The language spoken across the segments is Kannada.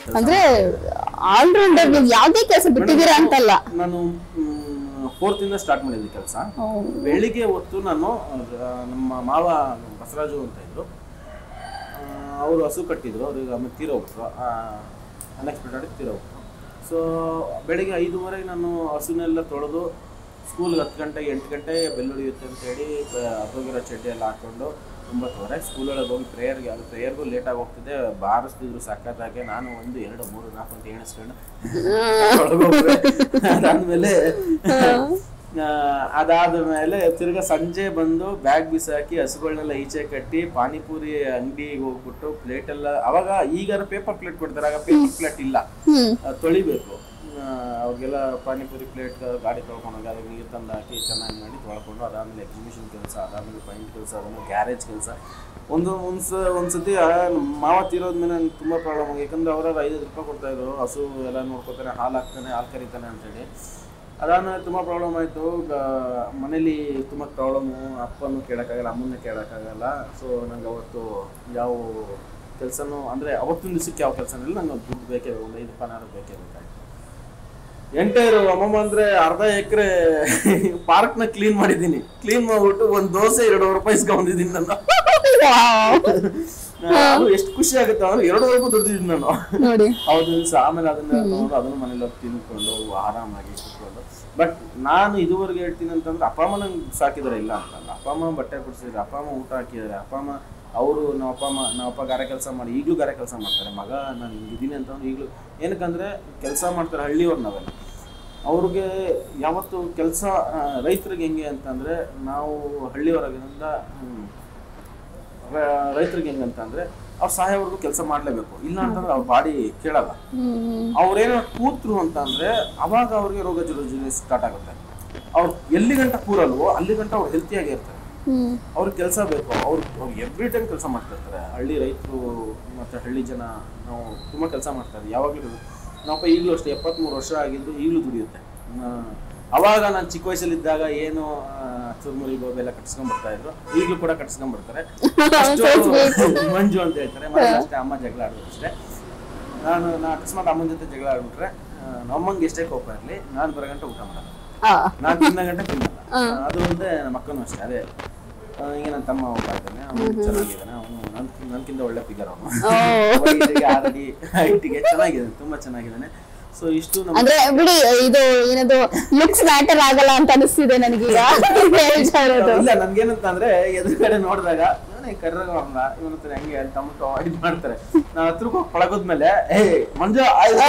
ಅಂದ್ರೆ ಆಲ್ರೌಂಡರ್ ನೀವು ಯಾವ್ದೇ ಕೆಲಸ ಬಿಟ್ಟಿದ್ದೀರಾ ಅಂತಲ್ಲ ನಾನು ಫೋರ್ತ್ ಇಂದ ಸ್ಟಾರ್ಟ್ ಮಾಡಿದ್ದೆ ಕೆಲಸ ಬೆಳಿಗ್ಗೆ ಹೊತ್ತು ನಾನು ಆ, ನಮ್ಮ ಮಾವ ಬಸವರಾಜು ಅಂತ ಇದ್ರು ಅವರು ಹಸು ಕಟ್ಟಿದ್ರು ಅವ್ರಿಗೆ ಆಮೇಲೆ ತೀರೋಗ್ಬಿಟ್ರು ಅನ್ಎಕ್ಸ್ಪೆಕ್ಟೆಡ್ ತೀರೋಗ್ಬಿಟ್ರು ಸೊ ಬೆಳಿಗ್ಗೆ ಐದುವರೆಗೆ ನಾನು ಹಸುನೆಲ್ಲ ತೊಳೆದು ಸ್ಕೂಲ್ಗೆ ಹತ್ತು ಗಂಟೆಗೆ ಎಂಟು ಗಂಟೆ ಬೆಲ್ ಹೊಡಿಯುತ್ತೆ ಅಂತೇಳಿ ಹತ್ತೋಗಿರೋ ಚಡ್ಡಿ ಎಲ್ಲ ಹಾಕೊಂಡು ಒಂಬತ್ತುವರೆ ಸ್ಕೂಲೊಳಗೆ ಹೋಗಿ ಪ್ರೇಯರ್ಗೆ ಅದು ಪ್ರೇಯರ್ಗೂ ಲೇಟಾಗಿ ಹೋಗ್ತಿದೆ ಬಾರಿಸ್ತಿದ್ರು ಸಖತ್ತಾಗೆ ನಾನು ಒಂದು ಎರಡು ಮೂರು ನಾಲ್ಕು ಅಂತ ಎಣಿಸ್ಕೊಂಡು ಒಳಗೋಗ್ಬಿಟ್ಟೆ. ಅದಾದ್ಮೇಲೆ ಆ, ಅದಾದ್ಮೇಲೆ ತಿರ್ಗಾ ಸಂಜೆ ಬಂದು ಬ್ಯಾಗ್ ಬಿಸಾಕಿ ಹಸುಗಳನ್ನೆಲ್ಲ ಈಚೆ ಕಟ್ಟಿ ಪಾನಿಪುರಿ ಅಂಗಡಿಗೆ ಹೋಗ್ಬಿಟ್ಟು ಪ್ಲೇಟ್ ಎಲ್ಲ ಅವಾಗ ಈಗ ಪೇಪರ್ ಪ್ಲೇಟ್ ಕೊಡ್ತಾರೆ ಆಗ ಪೇಪರ್ ಪ್ಲೇಟ್ ಇಲ್ಲ ಹ್ಮ್ ಅದ್ ತೊಳಿಬೇಕು ಆ, ಅವ್ರಿಗೆಲ್ಲ ಪಾನಿಪುರಿ ಪ್ಲೇಟ್ ಗಾಡಿ ತೊಳ್ಕೊಂಡೋಗಿ ಅದಕ್ಕೆ ನೀರು ತಂದು ಹಾಕಿ ಚೆನ್ನಾಗಿ ಮಾಡಿ ತೊಳ್ಕೊಂಡು ಅದಾದ್ಮೇಲೆ ಎಕ್ಸಿಬಿಷನ್ ಕೆಲಸ ಅದಾದ್ಮೇಲೆ ಪೈಂಟ್ ಕೆಲಸ ಅದಾದ್ಮೇಲೆ ಗ್ಯಾರೇಜ್ ಕೆಲಸ ಒಂದು ಒಂದ್ಸ ಒಂದ್ಸತಿ ಆ ನಮ್ಮ ಮಾವ ತೀರೋದ್ಮೇಲೆ ನನಗೆ ತುಂಬ ಪ್ರಾಬ್ಲಮ್ ಆಗಿ ಯಾಕಂದ್ರೆ ಅವ್ರವ್ರು ಐದೈದು ರೂಪಾಯಿ ಕೊಡ್ತಾ ಇದ್ರು ಹಸು ಎಲ್ಲ ನೋಡ್ಕೊತಾನೆ ಹಾಲು ಹಾಕ್ತಾನೆ ಹಾಲು ಕರಿತಾನೆ ಅಂತೇಳಿ ಅದಾದ್ಮೇಲೆ ತುಂಬ ಪ್ರಾಬ್ಲಮ್ ಆಯಿತು ಮನೇಲಿ ತುಂಬ ಪ್ರಾಬ್ಲಮ್ಮು ಅಪ್ಪನೂ ಕೇಳೋಕ್ಕಾಗಲ್ಲ ಅಮ್ಮನ್ನ ಕೇಳೋಕ್ಕಾಗಲ್ಲ ಸೊ ನಂಗೆ ಅವತ್ತು ಯಾವ ಕೆಲಸನೂ ಅಂದರೆ ಅವತ್ತಿನ ದಿವಸಕ್ಕೆ ಯಾವ ಕೆಲಸ ಇಲ್ಲ ನಂಗೆ ದುಡ್ಡು ಬೇಕೇ ಒಂದು ಐದು ರೂಪಾಯಿನಾದ್ರು ಬೇಕೇ ಬೇಕಾಯ್ತು ಎಂಟೈರು ಅಮ್ಮಮ್ಮ ಅಂದ್ರೆ ಅರ್ಧ ಎಕರೆ ಪಾರ್ಕ್ನ ಕ್ಲೀನ್ ಮಾಡಿದ್ದೀನಿ ಕ್ಲೀನ್ ಮಾಡ್ಬಿಟ್ಟು ಒಂದು ದೋಸೆ ಎರಡೂವರೆ ರೂಪಾಯಿ ಇಸ್ಕೊಂಡಿದ್ದೀನಿ ನಾನು ಅದು ಎಷ್ಟು ಖುಷಿ ಆಗುತ್ತೆ ಅಂದ್ರೆ ಎರಡೂವರೆ ರೂಪಾಯಿ ದುಡ್ದಿದ್ದೀನಿ ನಾನು ನೋಡಿ ಹೌದು ದಿವಸ ಆಮೇಲೆ ಅದನ್ನ ತಗೊಂಡು ಅದನ್ನ ಮನೇಲಿ ಹೋಗಿ ತಿನ್ಕೊಂಡು ಆರಾಮಾಗಿ ಕೂತ್ಕೊಂಡು ಬಟ್ ನಾನು ಇದುವರೆಗೆ ಹೇಳ್ತೀನಿ ಅಂತಂದ್ರೆ ಅಪ್ಪ ಅಮ್ಮ ನಂಗೆ ಸಾಕಿದಾರೆ ಇಲ್ಲ ಅಂತಲ್ಲ ಅಪ್ಪ ಅಮ್ಮ ಬಟ್ಟೆ ಕೊಡ್ಸಿದ್ರೆ ಅಪ್ಪ ಅಮ್ಮ ಊಟ ಹಾಕಿದ್ದಾರೆ ಅಪ್ಪ ಅಮ್ಮ ಅವರು ನಮ್ಮ ಅಪ್ಪ ಅಮ್ಮ ನಮ್ಮ ಅಪ್ಪ ಗಾರೆ ಕೆಲಸ ಮಾಡಿ ಈಗಲೂ ಗಾರೆ ಕೆಲಸ ಮಾಡ್ತಾರೆ ಮಗ ನಾನು ಹಿಂಗಿದ್ದೀನಿ ಅಂತಂದ್ರೆ ಈಗಲೂ ಏನಕ್ಕಂದ್ರೆ ಕೆಲಸ ಮಾಡ್ತಾರೆ ಹಳ್ಳಿಯವ್ರು ನಾವೆಲ್ಲ ಅವ್ರಿಗೆ ಯಾವತ್ತು ಕೆಲಸ ರೈತರಿಗೆ ಹೆಂಗೆ ಅಂತಂದ್ರೆ ನಾವು ಹಳ್ಳಿಯವರಾಗಿಂದ ರೈತರಿಗೆ ಹೆಂಗೆ ಅಂತಂದ್ರೆ ಅವ್ರು ಸಾಯೋವರೆಗೂ ಕೆಲಸ ಮಾಡ್ಲೇಬೇಕು ಇಲ್ಲ ಅಂತಂದ್ರೆ ಅವ್ರ ಬಾಡಿ ಕೇಳಲ್ಲ ಹ್ಮ್ ಅವ್ರೇನೋ ಕೂತ್ರು ಅಂತಂದ್ರೆ ಅವಾಗ ಅವ್ರಿಗೆ ರೋಗ ರುಜಿನ ಸ್ಟಾರ್ಟ್ ಆಗುತ್ತೆ ಅವ್ರು ಎಲ್ಲಿ ಗಂಟ ಕೂರಲ್ವೋ ಅಲ್ಲಿ ಗಂಟ ಅವ್ರು ಹೆಲ್ತಿಯಾಗಿ ಇರ್ತಾರೆ ಹ್ಮ್ ಅವ್ರಿಗೆ ಕೆಲಸ ಬೇಕು ಅವ್ರು ಅವ್ರು ಎವ್ರಿ ಟೈಮ್ ಕೆಲಸ ಮಾಡ್ತಿರ್ತಾರೆ ಹಳ್ಳಿ ರೈತರು ಮತ್ತೆ ಹಳ್ಳಿ ಜನ ನಾವು ತುಂಬಾ ಕೆಲಸ ಮಾಡ್ತಾರೆ ಯಾವಾಗಲೂ ನಾವಪ್ಪ ಈಗಲೂ ಅಷ್ಟೇ ಎಪ್ಪತ್ಮೂರು ವರ್ಷ ಆಗಿದ್ದು ಈಗಲೂ ದುಡಿಯುತ್ತೆ ಆ, ಅವಾಗ ನಾನು ಚಿಕ್ಕ ವಯಸ್ಸಲ್ಲಿದ್ದಾಗ ಏನು ಆ, ಚುರುಮುರಿ ಗೋಬಿ ಎಲ್ಲ ಕಟ್ಸ್ಕೊಂಡ್ ಬರ್ತಾ ಇದ್ರು ಈಗಲೂ ಕೂಡ ಕಟ್ಸ್ಕೊಂಡ್ ಬರ್ತಾರೆ ಅಷ್ಟು ಮಂಜು ಅಂತ ಹೇಳ್ತಾರೆ ಮನೇಲಿ ಅಷ್ಟೇ ಅಮ್ಮ ಜಗಳ ಆಡೋದು ಅಷ್ಟೇ ನಾನು ನಾ ಅಕಸ್ಮಾತ್ ಅಮ್ಮನ ಜೊತೆ ಜಗಳ ಆಡ್ಬಿಟ್ರೆ ಆ, ನಮ್ಮಂಗೆ ಎಷ್ಟೇ ಕೋಪ ಇರಲಿ ನಾನು ಬರೋ ಗಂಟೆ ಊಟ ಮಾಡಲ್ಲ ಆ ನಾನು ತಿನ್ನ ಗಂಟೆ ತಿನ್ನಲ್ಲ ಅದು ಒಂದೇ ನಮ್ಮ ಅಕ್ಕನೂ ಅಷ್ಟೇ ಅದೇ ಆ, ಈಗ ನನ್ನ ತಮ್ಮ ಒಬ್ಬ ಇದ್ದಾನೆ ಅವನು ಚೆನ್ನಾಗಿದ್ದಾನೆ ಅವನು ನನ್ ನನ್ಕಿಂತ ಒಳ್ಳೆ ಫಿಗರ್ ಅವನು ಆಲ್ರೆಡಿ ಹೈಟಿಗೆ ಚೆನ್ನಾಗಿದ್ದಾನೆ ತುಂಬಾ ಚೆನ್ನಾಗಿದ್ದಾನೆ ಸೊ ಇಷ್ಟು ನಮ್ಮ ಅಂದ್ರೆ ಬಿಡಿ ಇದು ಏನದು ಲುಕ್ಸ್ ಮ್ಯಾಟರ್ ಆಗಲ್ಲ ಅಂತ ಅನಿಸ್ತಿದೆ ನನಗೀಗ ಹೇಳ್ತಾ ಇರೋದು ಇಲ್ಲ ನನ್ಗೇನಂತ ಅಂದ್ರೆ ಎದುರುಗಡೆ ನೋಡಿದಾಗ ಇವನೇ ಕರ್ರಗ ಅವನ ಇವನ ಹತ್ರ ಹೆಂಗೆ ಅಂತ ಅಂದ್ಬಿಟ್ಟು ಇದು ಮಾಡ್ತಾರೆ ನಾ ಹತ್ರಕ್ಕೆ ಹೋಗಿ ಪಳಗೋದ್ಮೇಲೆ ಏ ಮಂಜು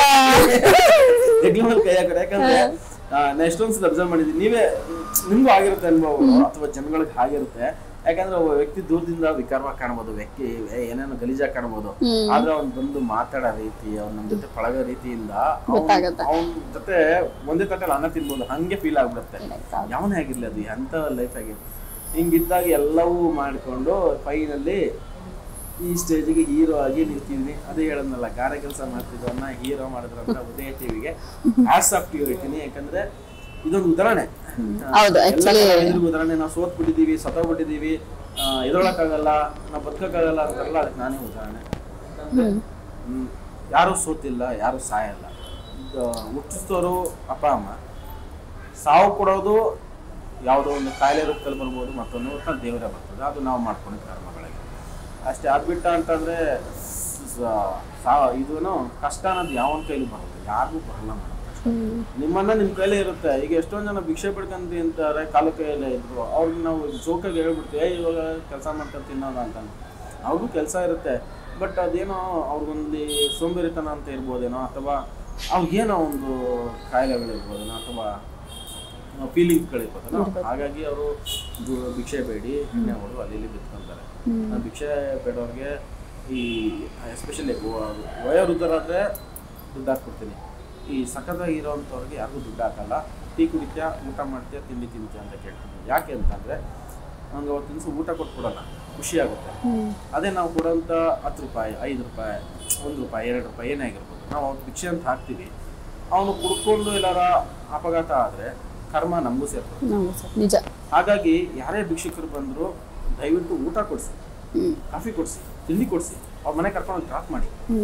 ಹೆಗ್ಲ ಮೇಲೆ ಕೈ ಹಾಕೋದು ಯಾಕಂದ್ರೆ ಆ, ನಾ ಎಷ್ಟೊಂದು ಸಲ ಅಬ್ಸರ್ವ್ ಮಾಡಿದ್ದೀನಿ ನೀವೇ ನಿಮ್ಗೂ ಆಗಿರುತ್ತೆ ಅನುಭವಗಳು ಅಥವಾ ಜನಗಳಿಗೆ ಆಗಿರುತ್ತೆ ಯಾಕಂದ್ರೆ ಒಬ್ಬ ವ್ಯಕ್ತಿ ದೂರದಿಂದ ವಿಕಾರವಾಗಿ ಕಾಣ್ಬೋದು ವ್ಯಕ್ತಿ ಏ, ಏನೇನೋ ಗಲೀಜಾಗಿ ಕಾಣ್ಬೋದು ಆದ್ರೆ ಅವ್ನ್ ಬಂದು ಮಾತಾಡೋ ರೀತಿ ಅವ್ನ ನಮ್ ಜೊತೆ ಪಳಗೋ ರೀತಿಯಿಂದ ಗೊತ್ತಾಗತ್ತೆ. ಅವನ ಜೊತೆ ಒಂದೇ ತಟ್ಟೆಲಿ ಅನ್ನ ತಿನ್ಬೋದು ಹಂಗೆ ಫೀಲ್ ಆಗ್ಬಿಡುತ್ತೆ ಯಾವನೇ ಆಗಿರ್ಲಿ ಅದು ಎಂತ ಲೈಫ್ ಆಗಿ ಹಿಂಗಿದ್ದಾಗ ಎಲ್ಲವೂ ಮಾಡಿಕೊಂಡು ಫೈನಲ್ಲಿ ಈ ಸ್ಟೇಜಿಗೆ ಹೀರೋ ಆಗಿ ನಿಂತಿದ್ದೀನಿ ಅದೇ ಹೇಳದ್ನಲ್ಲ ಗಾರೆ ಕೆಲಸ ಮಾಡ್ತಿದ್ದವನ್ನ ಹೀರೋ ಮಾಡಿದ್ರಂತ ಉದಯ ಟಿವಿಗೆ ಆಸ್ ಆಫ್ ಟಿವಿ ಹೇಳ್ತೀನಿ ಯಾಕಂದ್ರೆ ಇದೊಂದು ಉದಾಹರಣೆ ಹೌದು, ಎಲ್ಲ actually- ಕಲಾವಿದರಿಗೂ ಉದಾಹರಣೆ ನಾವು ಸೋತ್ ಬಿಟ್ಟಿದೀವಿ ಸತ್ತೋಗ್ಬಿಟ್ಟಿದೀವಿ ಎದುರೊಳಕ್ಕಾಗಲ್ಲ ನಾವು ಬದುಕಕ್ಕಾಗಲ್ಲ ಅಂತಾರಲ್ಲ ಅದಕ್ಕೆ ನಾನೇ ಉದಾಹರಣೆ ಯಾಕಂದ್ರೆ ಹ್ಮ್, ಯಾರೂ ಸೋತಿಲ್ಲ ಯಾರೂ ಸಾಯಲ್ಲ ಇದು ಹುಟ್ಟಿಸ್ತೋರು ಅಪ್ಪ ಅಮ್ಮ ಸಾವು ಕೊಡೋದು ಯಾವುದೋ ಒಂದು ಕಾಯಿಲೆ ರೂಪದಲ್ಲಿ ಬರ್ಬೋದು ಮತ್ತೊಂದು ಒಟ್ನಲ್ಲಿ ದೇವರೇ ಬರ್ತದೆ ಅದು ನಾವು ಮಾಡ್ಕೊಂಡಿದ್ದ ಕರ್ಮಗಳಿಗೆ ಅಷ್ಟೇ ಅದ್ಬಿಟ್ಟ ಅಂತಂದ್ರೆ ಸ- ಸಾ ಇದೂನು ಕಷ್ಟ ಅನ್ನೋದು ಯಾವನ ಕೈಲಿ ಬರುತ್ತೆ ಯಾರಿಗೂ ಬರಲ್ಲ ಮೇಡಮ್ ನಿಮ್ಮನ್ನ ನಿಮ್ ಕೈಲೇ ಇರುತ್ತೆ ಈಗ ಎಷ್ಟೊಂದ್ ಜನ ಭಿಕ್ಷೆ ಬಿಡ್ಕಂತ ಅಂತಾರೆ ಕಾಲು ಕೈಯಲ್ಲೇ ಇದ್ರು ಅವ್ರಿಗೆ ನಾವು ಜೋಕಾಗಿ ಹೇಳ್ಬಿಡ್ತೀವಿ "ಏಯ್, ಇವಾಗ ಕೆಲಸ ಮಾಡ್ಕೊಂಡು ತಿನ್ನೋದ ಅಂತ ಅವ್ರಿಗೂ ಕೆಲಸ ಇರುತ್ತೆ ಬಟ್ ಅದೇನೋ ಅವ್ರಿಗೊಂದು ಸೋಂಬೇರಿತನ ಅಂತ ಇರ್ಬೋದೇನೋ ಅಥವಾ ಅವ್ರಿಗೇನೋ ಒಂದು ಕಾಯಿಲೆಗಳಿರ್ಬೋದೇನೋ ಅಥವಾ ಫೀಲಿಂಗ್ಸ್ಗಳಿರ್ಬೋದೇನೋ ಹಾಗಾಗಿ ಅವರು ಭಿಕ್ಷೆ ಬೇಡಿ ಎಣ್ಣೆ ಹೊಡೆದು ಅಲ್ಲಿ ಇಲ್ಲಿ ಬಿತ್ಕೊಂತಾರೆ ಆ ಭಿಕ್ಷೆ ಬೇಡವ್ರಿಗೆ ಈ ಎಸ್ಪೆಷಲಿ ವಯೋವೃದ್ಧರಾದ್ರೆ ದುಡ್ಡು ಹಾಕ್ಕೊಡ್ತೀನಿ ಈ ಸಖತ್ತಾಗಿ ಇರೋವಂಥವ್ರಿಗೆ ಯಾರಿಗೂ ದುಡ್ಡು ಹಾಕಲ್ಲ ಟೀ ಕುಡಿತೀಯ ಊಟ ಮಾಡ್ತೀಯ ತಿಂಡಿ ತಿಂತೀಯ ಅಂತ ಕೇಳ್ತೀನಿ ಯಾಕೆ ಅಂತಂದರೆ ನಂಗೆ ಅವತ್ತು ದಿವಸ ಊಟ ಕೊಟ್ಬಿಡೋಣ ಖುಷಿ ಆಗುತ್ತೆ ಅದೇ ನಾವು ಕೊಡೋಂಥ ಹತ್ತು ರೂಪಾಯಿ ಐದು ರೂಪಾಯಿ ಒಂದು ರೂಪಾಯಿ ಎರಡು ರೂಪಾಯಿ ಏನೇ ಆಗಿರ್ಬೋದು ನಾವು ಅವ್ರು ಭಿಕ್ಷೆ ಅಂತ ಹಾಕ್ತೀವಿ ಅವನು ಕುಡ್ಕೊಂಡು ಎಲ್ಲಾರ ಅಪಘಾತ ಆದರೆ ಕರ್ಮ ನಮಗೂ ಸೇರ್ತದೆ ಹೌದು ಸರ್, ನಿಜ ಹಾಗಾಗಿ ಯಾರೇ ಭಿಕ್ಷುಕರು ಬಂದರೂ ದಯವಿಟ್ಟು ಊಟ ಕೊಡಿಸಿ ಹ್ಮ್ ಕಾಫಿ ಕೊಡಿಸಿ ತಿಂಡಿ ಕೊಡಿಸಿ ಅವ್ರ ಮನೆ ಕರ್ಕೊಂಡು ಡ್ರಾಪ್ ಮಾಡಿ ಹ್ಮ್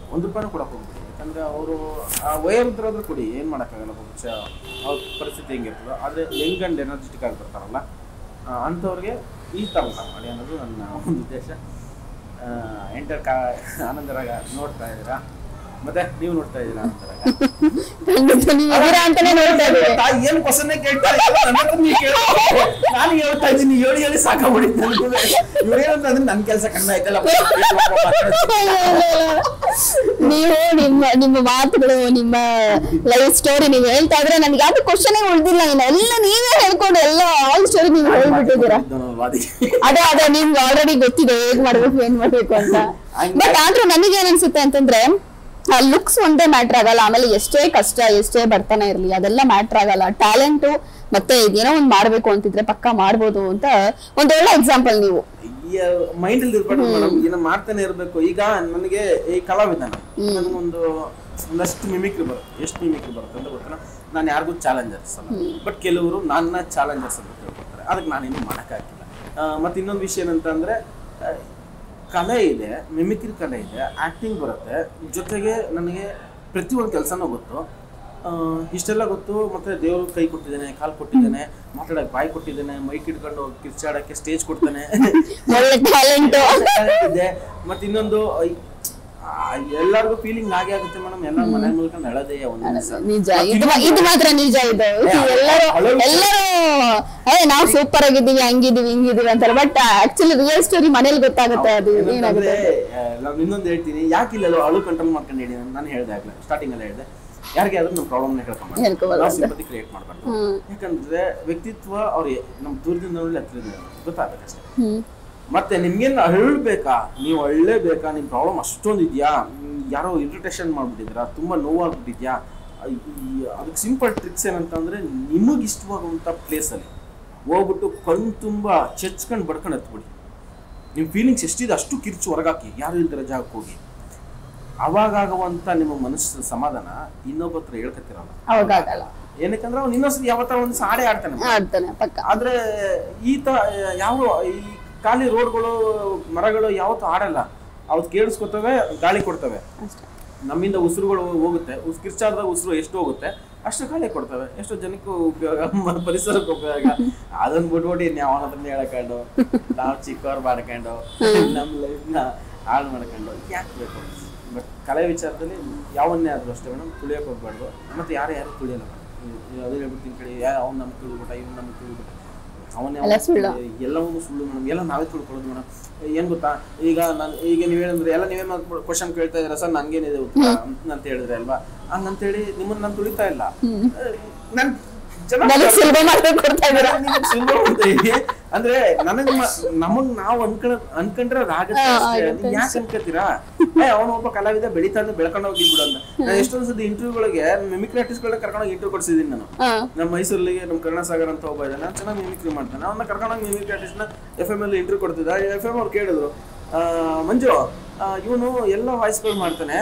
ಒಂದು ರೂಪಾಯಿನೂ ಕೊಡಕ್ಕೆ ಹೋಗ್ಬಿಡಿ ಯಾಕಂದ್ರೆ ಅವರು ಆ ವಯೋವೃದ್ಧರಾದ್ರೂ ಕೊಡಿ ಏನು ಮಾಡೋಕ್ಕಾಗಲ್ಲ ಬಹುಶಃ ಅವ್ರ ಪರಿಸ್ಥಿತಿ ಹೆಂಗಿರ್ತದೋ ಆದರೆ ಯಂಗ್ ಆ್ಯಂಡ್ ಎನರ್ಜೆಟಿಕ್ ಆಗಿ ಬರ್ತಾರಲ್ಲ ಆ, ಅಂಥವ್ರಿಗೆ ಈ ಥರ ಊಟ ಮಾಡಿ ಅನ್ನೋದು ನನ್ನ ಒಂದು ಉದ್ದೇಶ ಎಂಟರ್ ಕಾ ಆನಂದರಾಗ ನೋಡ್ತಾ ಇದ್ದೀರಾ ಮತ್ತೆ ನೀವು ನೋಡ್ತಾ ಇದ್ದೀರಾ ಆನಂದರಾಗ ಖಂಡಿತ ನೀವು ಇದೀರಾ ಅಂತಾನೆ ನೋಡ್ತಾ ಇದ್ದೀವಿ ತಾಯಿ ಏನು ಕ್ವಶನ್ ಕೇಳ್ತಾ ಇಲ್ಲ ನನ್ನ ಹತ್ರ ನೀವ್ ಕೇಳು. ನಾನು ಹೇಳ್ತಾ ಇದ್ದೀನಿ ಹೇಳಿ ಹೇಳಿ ಸಾಕಾಗ್ಬಿಟ್ಟಿತ್ತು ನನಗೆ ಇವ್ರೇನಂತಂದ್ರೆ ನನ್ನ ಕೆಲಸ ಕಣ್ಣ ಆಯ್ತಲ್ಲ ನೀವು ನಿಮ್ಮ ನಿಮ್ಮ ಮಾತುಗಳು ನಿಮ್ಮ ಲೈಫ್ ಸ್ಟೋರಿ ನೀವು ಹೇಳ್ತಾ ಇದ್ರೆ ನನ್ಗೆ ಯಾವ್ದು ಕ್ವಶನ್ ಉಳ್ದಿಲ್ಲ ಇನ್ನು ಎಲ್ಲ ನೀವೇ ಹೇಳ್ಕೊಂಡು ಎಲ್ಲ ಆಲ್ ಸ್ಟೋರಿ ನೀವು ಹೇಳ್ಬಿಟ್ಟಿದ್ದೀರಾ ವಾದಿ ಅದೇ ಅದೇ ನಿಮ್ಗೆ ಆಲ್ರೆಡಿ ಗೊತ್ತಿದೆ ಹೇಗ್ ಮಾಡ್ಬೇಕು ಏನ್ ಮಾಡ್ಬೇಕು ಅಂತ ಹಂಗೆ- ಬಟ್ ಆದ್ರೂ ನನಗೆ ಏನ್ ಅನ್ಸುತ್ತೆ ಅಂತಂದ್ರೆ ಲುಕ್ಸ್ ಒಂದೇ ಮ್ಯಾಟ್ರ್ ಆಗಲ್ಲ ಆಮೇಲೆ ಎಷ್ಟೇ ಕಷ್ಟ ಎಷ್ಟೇ ಬರ್ತಾನೆ ಇರ್ಲಿ ಅದೆಲ್ಲ ಮ್ಯಾಟ್ರ್ ಆಗಲ್ಲ ಟ್ಯಾಲೆಂಟು ಮತ್ತೆ ಇದೇನೋ ಒಂದ್ ಮಾಡ್ಬೇಕು ಅಂತಿದ್ರೆ ಪಕ್ಕ ಮಾಡ್ಬೋದು ಅಂತ ಒಂದ್ ಒಳ್ಳೆ ಎಕ್ಸಾಂಪಲ್ ನೀವು ಮೈಂಡ್ ಅಲ್ಲಿ ಇರ್ಬೇಕು ಮೇಡಮ್ ಏನೋ ಮಾಡ್ತಾನೆ ಇರ್ಬೇಕು ಈಗ ನನಗೆ ಈ ಕಲಾವಿದ ನಾನು. ನನಗೊಂದು ಒಂದಷ್ಟು ಮಿಮಿಕ್ರಿ ಬರುತ್ತೆ ಎಷ್ಟು ಮಿಮಿಕ್ರಿ ಬರುತ್ತೆ ಅಂತ ಗೊತ್ತಿಲ್ಲ ನಾನು ಯಾರಿಗೂ ಚಾಲೆಂಜರ್ಸ್ ಅಲ್ಲ ಬಟ್ ಕೆಲವರು ನನ್ನ ಚಾಲೆಂಜರ್ಸ್ ಅಂತ ತಿಳ್ಕೊತಾರೆ ಅದಕ್ಕೆ ನಾನೇನು ಮಾಡೋಕ್ಕಾಗಿಲ್ಲ ಮತ್ತೆ ಇನ್ನೊಂದು ವಿಷಯ ಏನಂತಂದ್ರೆ ಆ, ಕಲೆ ಇದೆ ಮಿಮಿಕ್ರಿ ಕಲೆ ಇದೆ ಆಕ್ಟಿಂಗ್ ಬರುತ್ತೆ ಜೊತೆಗೆ ನನಗೆ ಪ್ರತಿಯೊಂದು ಕೆಲಸನೂ ಗೊತ್ತು ಆ, ಇಷ್ಟೆಲ್ಲ ಗೊತ್ತು ಮತ್ತೆ ದೇವ್ರ ಕೈ ಕೊಟ್ಟಿದ್ದೇನೆ ಕಾಲು ಕೊಟ್ಟಿದ್ದೇನೆ ಮಾತಾಡಕ್ಕೆ ಬಾಯಿ ಕೊಟ್ಟಿದ್ದೇನೆ ಮೈಕ್ ಇಟ್ಕೊಂಡು ಕಿರ್ಚಾಡಕ್ಕೆ ಸ್ಟೇಜ್ ಕೊಡ್ತಾನೆ ಒಳ್ಳೆ ಟ್ಯಾಲೆಂಟ್ ಇದೆ ಮತ್ತೆ ಇನ್ನೊಂದು ಐ- ಆ, ಎಲ್ಲರಿಗೂ ಫೀಲಿಂಗ್ ಹಾಗೆ ಆಗುತ್ತೆ ಮೇಡಮ್ ಎಲ್ಲ ಮನೆ ಮೂಲಕ ನಳದೇ ಒಂದು ದಿವ್ಸ. ನಿಜ ಇದು ಮಾ- ಇದು ಮಾತ್ರ ನಿಜ ಇದು ಎಲ್ಲರೂ ಎಲ್ಲರೂ ಅದೇ ನಾವು ಸೂಪರ್ ಆಗಿದ್ದೀವಿ ಹಂಗಿದೀವಿ ಹಿಂಗಿದೀವಿ ಅಂತಾರೆ ಬಟ್ ಆಕ್ಚುಲಿ ರಿಯಲ್ ಸ್ಟೋರಿ ಮನೇಲಿ ಗೊತ್ತಾಗುತ್ತೆ ಅದು ಏನಾಗುತ್ತೆ ಏನಂತಂದ್ರೆ ನಾನು ಇನ್ನೊಂದು ಹೇಳ್ತೀನಿ ಯಾಕಿಲ್ಲ ಅಳು ಕಂಟ್ರೋಲ್ ಮಾಡ್ಕೊಂಡು ಹೇಳಿ ನಾನು ಹೇಳ್ದೆ ಆಗ್ಲೇ ಸ್ಟಾರ್ಟಿಂಗ್ ಅಲ್ಲಿ ಹೇಳ್ದೆ ಯಾರಿಗೆ ಆದ್ರೂ ನಮ್ಮ ಪ್ರಾಬ್ಲಮ್ ಹೇಳ್ಕೊಂಬಾರ್ದು ಹೇಳ್ಕೊಬಾರ್ದು ನಾವು ಅಂತ. ಸಿಂಪತಿ ಕ್ರಿಯೇಟ್ ಮಾಡಬಾರ್ದು ಹ್ಮ್. ಯಾಕಂದ್ರೆ ವ್ಯಕ್ತಿತ್ವ ಅವ್ರು ನಮ್ಮ ದೂರದಿಂದ ನೋಡಿ ಹತ್ರದಿಂದ ಗೊತ್ತಾಗಬೇಕಷ್ಟೇ ಹ್ಮ್ ಮತ್ತೆ ನಿಮ್ಗೇನು ಅಳ್ಬೇಕಾ ನೀವು ಅಳ್ಳೇಬೇಕಾ ನಿಮ್ಮ ಪ್ರಾಬ್ಲಮ್ ಅಷ್ಟೊಂದು ಇದೆಯಾ ಯಾರೋ ಇರಿಟೇಷನ್ ಮಾಡ್ಬಿಟ್ಟಿದ್ದೀರಾ ತುಂಬ ನೋವಾಗ್ಬಿಟ್ಟಿದ್ಯಾ ಈ- ಅದಕ್ಕೆ ಸಿಂಪಲ್ ಟ್ರಿಕ್ಸ್ ಏನಂತಂದ್ರೆ ನಿಮಗೆ ಇಷ್ಟವಾಗುವಂಥ ಪ್ಲೇಸಲ್ಲಿ ಹೋಗ್ಬಿಟ್ಟು ಕಣ್ ತುಂಬ ಚೆಚ್ಕೊಂಡು ಬಡ್ಕೊಂಡು ಹತ್ಬಿಡಿ ನಿಮ್ಮ ಫೀಲಿಂಗ್ಸ್ ಎಷ್ಟಿದೆ ಅಷ್ಟು ಕಿರ್ಚು ಹೊರಗಾಕಿ ಯಾರು ಇಲ್ದಿರೋ ಜಾಗಕ್ಕೆ ಹೋಗಿ ಅವಾಗಾಗುವಂಥ ನಿಮ್ಮ ಮನಸ್ಸು ಸಮಾಧಾನ ಇನ್ನೊಬ್ಬ ಹತ್ರ ಹೇಳ್ಕತ್ತಿರಲ್ಲ ಅವಾಗಲ್ಲ ಏನಕ್ಕಂದ್ರೆ ಅವ್ನು ಇನ್ನೊಂದ್ಸತಿ ಯಾವತ್ತಾರ ಒಂದು ಆಡೇ ಆಡ್ತಾನೆ ಆಡ್ತಾನೆ ಪಕ್ಕ ಆದ್ರೆ ಈ ತ ಯಾವ ಈ ಖಾಲಿ ರೋಡ್ಗಳು ಮರಗಳು ಯಾವತ್ತೂ ಆಡಲ್ಲ ಅವತ್ತು ಕೇಳಿಸ್ಕೊತವೆ ಗಾಳಿ ಕೊಡ್ತವೆ ಅಷ್ಟೇ ನಮ್ಮಿಂದ ಉಸಿರುಗಳು ಹೋಗುತ್ತೆ ಉಸ್ ಕಿರ್ಚಾರ್ದಾಗ ಉಸಿರು ಎಷ್ಟು ಹೋಗುತ್ತೆ ಅಷ್ಟು ಗಾಳಿ ಕೊಡ್ತವೆ ಎಷ್ಟೋ ಜನಕ್ಕೂ ಉಪಯೋಗ ಮ- ಪರಿಸರಕ್ಕೆ ಉಪಯೋಗ ಅದನ್ನ ಬಿಟ್ಬಿಟ್ಟು ನಾವು ಅದನ್ನ ಹೇಳಕೊಂಡು ನಾವು ಚಿಕ್ಕವ್ರು ಮಾಡ್ಕೊಂಡು ನಮ್ಮ ಲೈಫ್ನ ಹಾಳು ಮಾಡ್ಕೊಂಡು ಯಾಕೆ ಬೇಕು ಬಟ್ ಕಲೆ ವಿಚಾರದಲ್ಲಿ ಯಾವನ್ನೇ ಆದ್ರೂ ಅಷ್ಟೇ ಮೇಡಮ್ ತುಳಿಯೋಕೆ ಹೋಗ್ಬಾರ್ದು ಮತ್ತೆ ಯಾರು ಯಾರು ತುಳಿಯಲ್ಲ ಮೇಡಮ್ ಅದೇ ಹೇಳ್ಬಿಡ್ತೀನಿ ಕಡೆ ಯಾ ಅವ್ನು ನಮ್ಗೆ ತುಳಿದ್ಬಿಟ್ಟ ಇವ್ನು ನಮ್ಗೆ ತುಳಿದ್ಬಿಟ್ಟ ಅವನೇ ಎಲ್ಲ ಸುಳ್ಳು. ಎಲ್ಲವನ್ನೂ ಸುಳ್ಳು ಮೇಡಮ್ ಎಲ್ಲ ನಾವೇ ತಿಳ್ಕೊಳ್ಳೋದು ಮೇಡಮ್ ಏನ್ ಗೊತ್ತಾ ಈಗ ನಾನು ಈಗ ನೀವು ಹೇಳಿದ್ರೆ ಎಲ್ಲ ನೀವೇ ಕ್ವಶನ್ ಕೇಳ್ತಾ ಇದ್ದೀರಾ ಸರ್ ನನ್ಗೇನಿದೆ ಉತ್ತರ ಅಂತ ಹೇಳಿದ್ರೆ ಅಲ್ವಾ ಹಂಗಂತೇಳಿ ನಿಮ್ಮನ್ನ ನಾನು ತುಳಿತಾ ಇಲ್ಲ ನನ್ ನನಗೆ ಸುಲಭ ಮಾಡ್ಕೊಂಡು ಕೊಡ್ತಾ ಇದ್ದೀರಾ ಅಂದ್ರೆ ನನಗ್ ಮ- ನಮಗ್ ನಾವು ಅನ್ಕೊಂಡ ಅನ್ಕೊಂಡ್ರೆ ಅದಾಗತ್ತೆ ಹಾ, ಅಷ್ಟೇ. ಆಗುತ್ತೆ ನೀವ್ ಯಾಕೆ ಅನ್ಕೋತೀರಾ ಏ ಅವನು ಒಬ್ಬ ಕಲಾವಿದ ಬೆಳಿತಾನೆ ಬೆಳ್ಕೊಂಡು ಹೋಗಿ ಬಿಡು ಅಂತ ನಾನು ಎಷ್ಟೊಂದು ಸತಿ ಇಂಟರ್ವ್ಯೂಗಳಿಗೆ ಮಿಮಿಕ್ರಿ ಆರ್ಟಿಸ್ಟ್ಗಳನ್ನ ಕರ್ಕೊಂಡೋಗಿ ಇಂಟರ್ವ್ಯೂ ಕೊಡ್ಸಿದ್ದೀನಿ ನಾನು ಹಾ ನಮ್ಮ ಮೈಸೂರಲ್ಲಿ ನಮ್ಮ ಕರುಣಾಸಾಗರ್ ಅಂತ ಒಬ್ಬ ಇದ್ದಾನೆ ಅವ್ನು ಚೆನ್ನಾಗಿ ಮಿಮಿಕ್ರಿ ಮಾಡ್ತಾನೆ ಅವನ್ನ ಕರ್ಕೊಂಡೋಗಿ ಮಿಮಿಕ್ರಿ ಆರ್ಟಿಸ್ಟ್ನ ಎಫ್ ಎಮ್ ಅಲ್ಲಿ ಇಂಟರ್ವ್ಯೂ ಕೊಡ್ತಿದ್ದ ಎಫ್ ಎಮ್ ಅವ್ರು ಕೇಳಿದ್ರು ಆ, ಮಂಜು ಇವನು ಎಲ್ಲ ವಾಯ್ಸ್ಗಳು ಮಾಡ್ತಾನೆ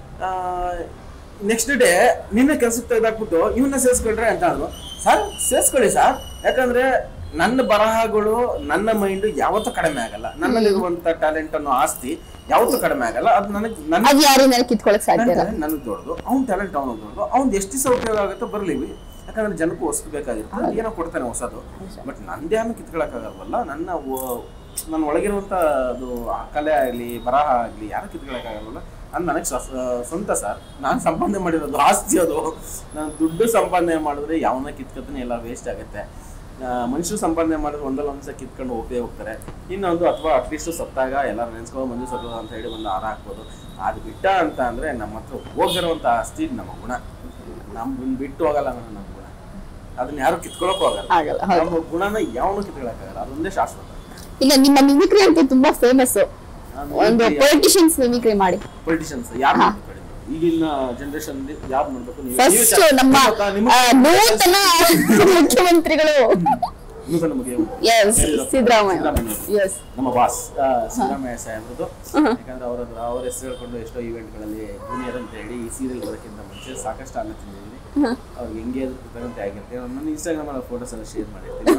ನೆಕ್ಸ್ಟ್ ಡೇ ನಿನ್ನ ಕೆಲ್ಸಕ್ಕೆ ತೆಗೆದಾಕ್ಬಿಟ್ಟು ಇವನ್ನ ಸೇರಿಸ್ಕೊಂಡ್ರೆ ಅಂತ ಅಂದ್ರು ಸರ್ ಸೇರಿಸ್ಕೊಳ್ಳಿ ಸರ್ ಯಾಕಂದ್ರೆ ನನ್ನ ಬರಹಗಳು ನನ್ನ ಮೈಂಡ್ ಯಾವತ್ತೂ ಕಡಿಮೆ ಆಗಲ್ಲ ನನ್ನಲ್ಲಿರುವಂತ ಟ್ಯಾಲೆಂಟ್ ಅನ್ನೋ ಆಸ್ತಿ ಯಾವತ್ತೂ ಕಡಿಮೆ ಆಗಲ್ಲ ಅದು ನನಗೆ ನನ್ನ ಅದ್ ಯಾರಿಂದ ಕಿತ್ಕೊಳಕ್ ಸಾಧ್ಯ ಇಲ್ಲ ನನಗೆ ದೊಡ್ಡದು ಅವ್ನ ಟ್ಯಾಲೆಂಟ್ ಅವನು ದೊಡ್ಡದು ಅವ್ನು ಎಷ್ಟು ದಿವಸ ಉಪಯೋಗ ಆಗುತ್ತೋ ಬರಲಿ ಯಾಕಂದ್ರೆ ಜನಕ್ಕೂ ಹೊಸದು ಬೇಕಾಗಿರುತ್ತೆ ಏನೋ ಕೊಡ್ತಾನೆ ಹೊಸದು ಬಟ್ ನಂದೇನು ಕಿತ್ಕೊಳಕ್ಕಾಗಲ್ವಲ್ಲ ನನ್ನ ಒ- ನನ್ನ ಒಳಗಿರುವಂಥ ಅದು ಆ ಕಲೆ ಆಗಲಿ ಬರಹ ಆಗಲಿ ಯಾರು ಕಿತ್ಕೊಳಕ್ಕಾಗಲ್ವಲ್ಲ ಅದು ನನಗೆ ಸ್ವಂತ ಸರ್ ನಾನು ಸಂಪಾದನೆ ಮಾಡಿರೋದು ಆಸ್ತಿ ಅದು ನಾನು ದುಡ್ಡು ಸಂಪಾದನೆ ಮಾಡಿದ್ರೆ ಯಾವನ್ನ ಕಿತ್ಕೊತಾನೆ ಎಲ್ಲ ವೇಸ್ಟ್ ಆಗುತ್ತೆ ಆ, ಮನುಷ್ಯರು ಸಂಪಾದನೆ ಮಾಡಿದ್ರೆ ಒಂದಲ್ಲ ಒಂದ್ಸ ಕಿತ್ಕೊಂಡು ಹೋಗೇ ಹೋಗ್ತಾರೆ ಇನ್ನೊಂದು ಅಥವಾ ಅಟ್ಲೀಸ್ಟ್ ಸತ್ತಾಗ ಎಲ್ಲರೂ ನೆನೆಸ್ಕೊಂಡು ಮಂಜು ಸತ್ತದ ಅಂತ ಹೇಳಿ ಒಂದು ಹಾರ ಹಾಕ್ಬೋದು ಅದು ಬಿಟ್ಟ ಅಂತ ಅಂದ್ರೆ ನಮ್ಮ ಹತ್ರ ಹೋಗಿರುವಂಥ ಆಸ್ತಿ ನಮ್ಮ ಗುಣ ನಮ್ಮ ಬಿಟ್ಟು ಹೋಗಲ್ಲ ಅನ್ನೋ ನಮ್ಮ ಗುಣ ಅದನ್ನ ಯಾರು ಕಿತ್ಕೊಳಕ್ಕೂ ಆಗಲ್ಲ ಆಗಲ್ಲ ಹೌದು ನಮ್ಮ ಗುಣನ ಯಾವನು ಕಿತ್ಕೊಳಕ್ಕಾಗಲ್ಲ ಅದೊಂದೇ ಶಾಶ್ವತ ಇಲ್ಲ ನಿಮ್ಮ ಮಿಮಿಕ್ರಿ ಅಂತೂ ತುಂಬಾ ಫೇಮಸ್ ಒಂದು ಪೊಲಿಟಿಷಿಯನ್ಸ್ ಮಿಮಿಕ್ರಿ ಮಾಡಿ ಪೊಲಿಟಿಷಿಯನ್ಸ್ ಯಾರು ಮಾಡ್ಬೇಕು ಹೇಳಿ? ಈಗಿನ ಜನರೇಷನ್ ಯಾರು ಮಾಡ್ಬೇಕು ನೀವು ನೀವೇ ಫಸ್ಟ್ ಚಾ- ನಮ್ಮ ಗೊತ್ತಾ? ನಿಮ್ಮ ಆ, ನೂತನ ಮುಖ್ಯಮಂತ್ರಿಗಳು ನೂತನ ಮುಗಿಯ ಎಸ್ ಸಿದ್ದರಾಮಯ್ಯ ಸಿದ್ದರಾಮಯ್ಯ. ಎಸ್ ನಮ್ಮ ಬಾಸ್ ಸಿದ್ದರಾಮಯ್ಯ ಸಾಹೇಬ್ರದ್ದು ಯಾಕಂದ್ರೆ ಅವರ ಅವ್ರ ಹೆಸರು ಹೇಳ್ಕೊಂಡು ಎಷ್ಟೋ ಇವೆಂಟ್ಗಳಲ್ಲಿ ಜೂನಿಯರ್ ಅಂತ ಹೇಳಿ ಈ ಸೀರಿಯಲ್ ಬರೋಕ್ಕಿಂತ ಮುಂಚೆ ಸಾಕಷ್ಟು ಅನ್ನ ತಿಂದಿದ್ದೀನಿ ಅವ್ರಿಗೆ ಹೆಂಗೆ ಅದು ಕೃತಜ್ಞತೆ ಆಗಿರ್ತೀನಿ ನನ್ನ ಇನ್ಸ್ಟಾಗ್ರಾಮ್ ಅಲ್ಲಿ ಫೋಟೋಸ್ ಎಲ್ಲ ಶೇರ್ ಮಾಡಿರ್ತೀನಿ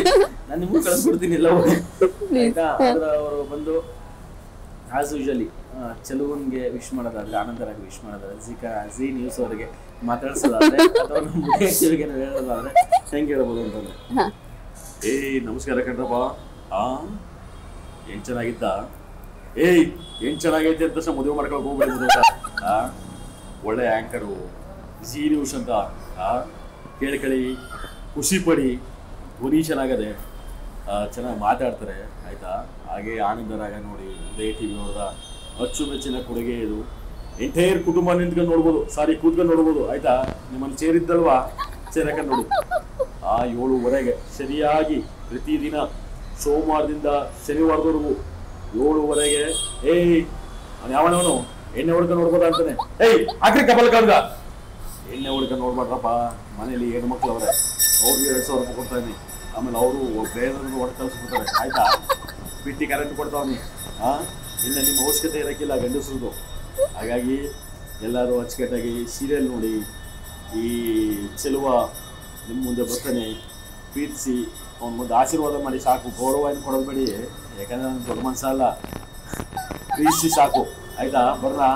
ನಾನು ನಿಮ್ಗೂ ಕಳಿಸ್ಬಿಡ್ತೀನಿ ಎಲ್ಲ ಆಯ್ತಾ ಆದ್ರೆ ಅವರು ಬಂದು ಆಸ್ ಯೂಶಲಿ ಚೆಲುವನ್ಗೆ ವಿಶ್ ಮಾಡೋದಾದ್ರೆ ಆನಂದರಾಗಿ ವಿಶ್ ಮಾಡೋದಾದ್ರೆ ಜಿ ಕ ಜಿ ನ್ಯೂಸ್ ಅವರಿಗೆ ಮಾತಾಡ್ಸೋದಾದ್ರೆ ಅಥವಾ ನಮ್ಮ ಮುಖ್ಯಮಂತ್ರಿಗೆ ನಾವು ಹೇಳೋದಾದ್ರೆ ಹೆಂಗೆ ಹೇಳ್ಬೋದು ಅಂತಂದ್ರೆ ಹಾ ಏಯ್ ನಮಸ್ಕಾರ ಕಣ್ರಪ್ಪ ಆ ಏನ್ ಚೆನ್ನಾಗಿದ್ದ ಏಯ್ ಏನ್ ಚೆನ್ನಾಗೈತೆ ಅಂತ ತಕ್ಷಣ ಮದುವೆ ಮಾಡ್ಕೊಳಕ್ ಹೋಗ್ಬಿಡಿದ್ರು ಆ ಒಳ್ಳೆ ಆಂಕರು ಜಿ ನ್ಯೂಸ್ ಅಂತ ಆ ಕೇಳಿ ಕೇಳಿ ಖುಷಿ ಪಡಿ ಧ್ವನಿ ಚೆನ್ನಾಗದೆ ಚೆನ್ನಾಗಿ ಮಾತಾಡ್ತಾರೆ ಆಯ್ತಾ ಹಾಗೆ ಆನಂದರಾಗ ನೋಡಿ ಉದಯ ಟಿ ವಿ ನೋಡ್ದ ಅಚ್ಚುಮೆಚ್ಚಿನ ಕೊಡುಗೆ ಇದು ಎಂಟೈರ್ ಕುಟುಂಬ ನಿಂತ್ಕೊಂಡು ನೋಡ್ಬೋದು ಸಾರಿ ಕೂತ್ಕೊಂಡು ನೋಡ್ಬೋದು ಆಯ್ತಾ ನಿಮ್ಮಲ್ಲಿ ಚೇರಿದ್ದಲ್ವಾ ಚೇರ್ ಹಾಕೊಂಡು ನೋಡಿ ಆ ಏಳುವರೆಗೆ ಸರಿಯಾಗಿ ಪ್ರತಿದಿನ ಸೋಮವಾರದಿಂದ ಶನಿವಾರದವರೆಗೂ ಏಳುವರೆಗೆ ಏಯ್ ಅವ್ನು ಯಾವನವನು ಎಣ್ಣೆ ಹೊಡ್ಕೊಂಡು ನೋಡ್ಬೋದ ಅಂತಾನೆ ಏಯ್ ಹಾಕ್ರಿ ಕಪಲ್ ಕಳ್ದ ಎಣ್ಣೆ ಹೊಡ್ಕೊಂಡು ನೋಡ್ಬಾರ್ದಪ್ಪ ಮನೇಲಿ ಹೆಣ್ಣು ಮಕ್ಳು ಅವ್ರೆ ಅವ್ರಿಗೆ ಎರಡು ಸಾವಿರ ರೂಪಾಯಿ ಕೊಡ್ತಾ ಇದ್ದೀನಿ ಆಮೇಲೆ ಅವರು ಬೇರೆ ಹೊಡೆದು ಕಳ್ಸ್ಬಿಡ್ತಾರೆ ಆಯ್ತಾ ಬಿಟ್ಟಿ ಕರೆಂಟ್ ಕೊಡ್ತಾವನಿ ಆ ಇನ್ನು ನಿಮ್ಮ ಅವಶ್ಯಕತೆ ಇರೋಕ್ಕಿಲ್ಲ ಗಂಡಸ್ರದ್ದು ಹಾಗಾಗಿ ಎಲ್ಲರೂ ಅಚ್ಚುಕಟ್ಟಾಗಿ ಸೀರಿಯಲ್ ನೋಡಿ ಈ ಚೆಲುವ ನಿಮ್ಮ ಮುಂದೆ ಬರ್ತಾನೆ ಪ್ರೀತಿಸಿ ಅವನ ಮುಂದೆ ಆಶೀರ್ವಾದ ಮಾಡಿ ಸಾಕು ಗೌರವ ಏನು ಕೊಡೋದು ಬೇಡಿ ಯಾಕಂದ್ರೆ ನಾನು ದೊಡ್ಡ ಮನ್ಸ ಅಲ್ಲ ಪ್ರೀತಿಸಿ ಸಾಕು ಆಯ್ತಾ ಬರ್ಲಾ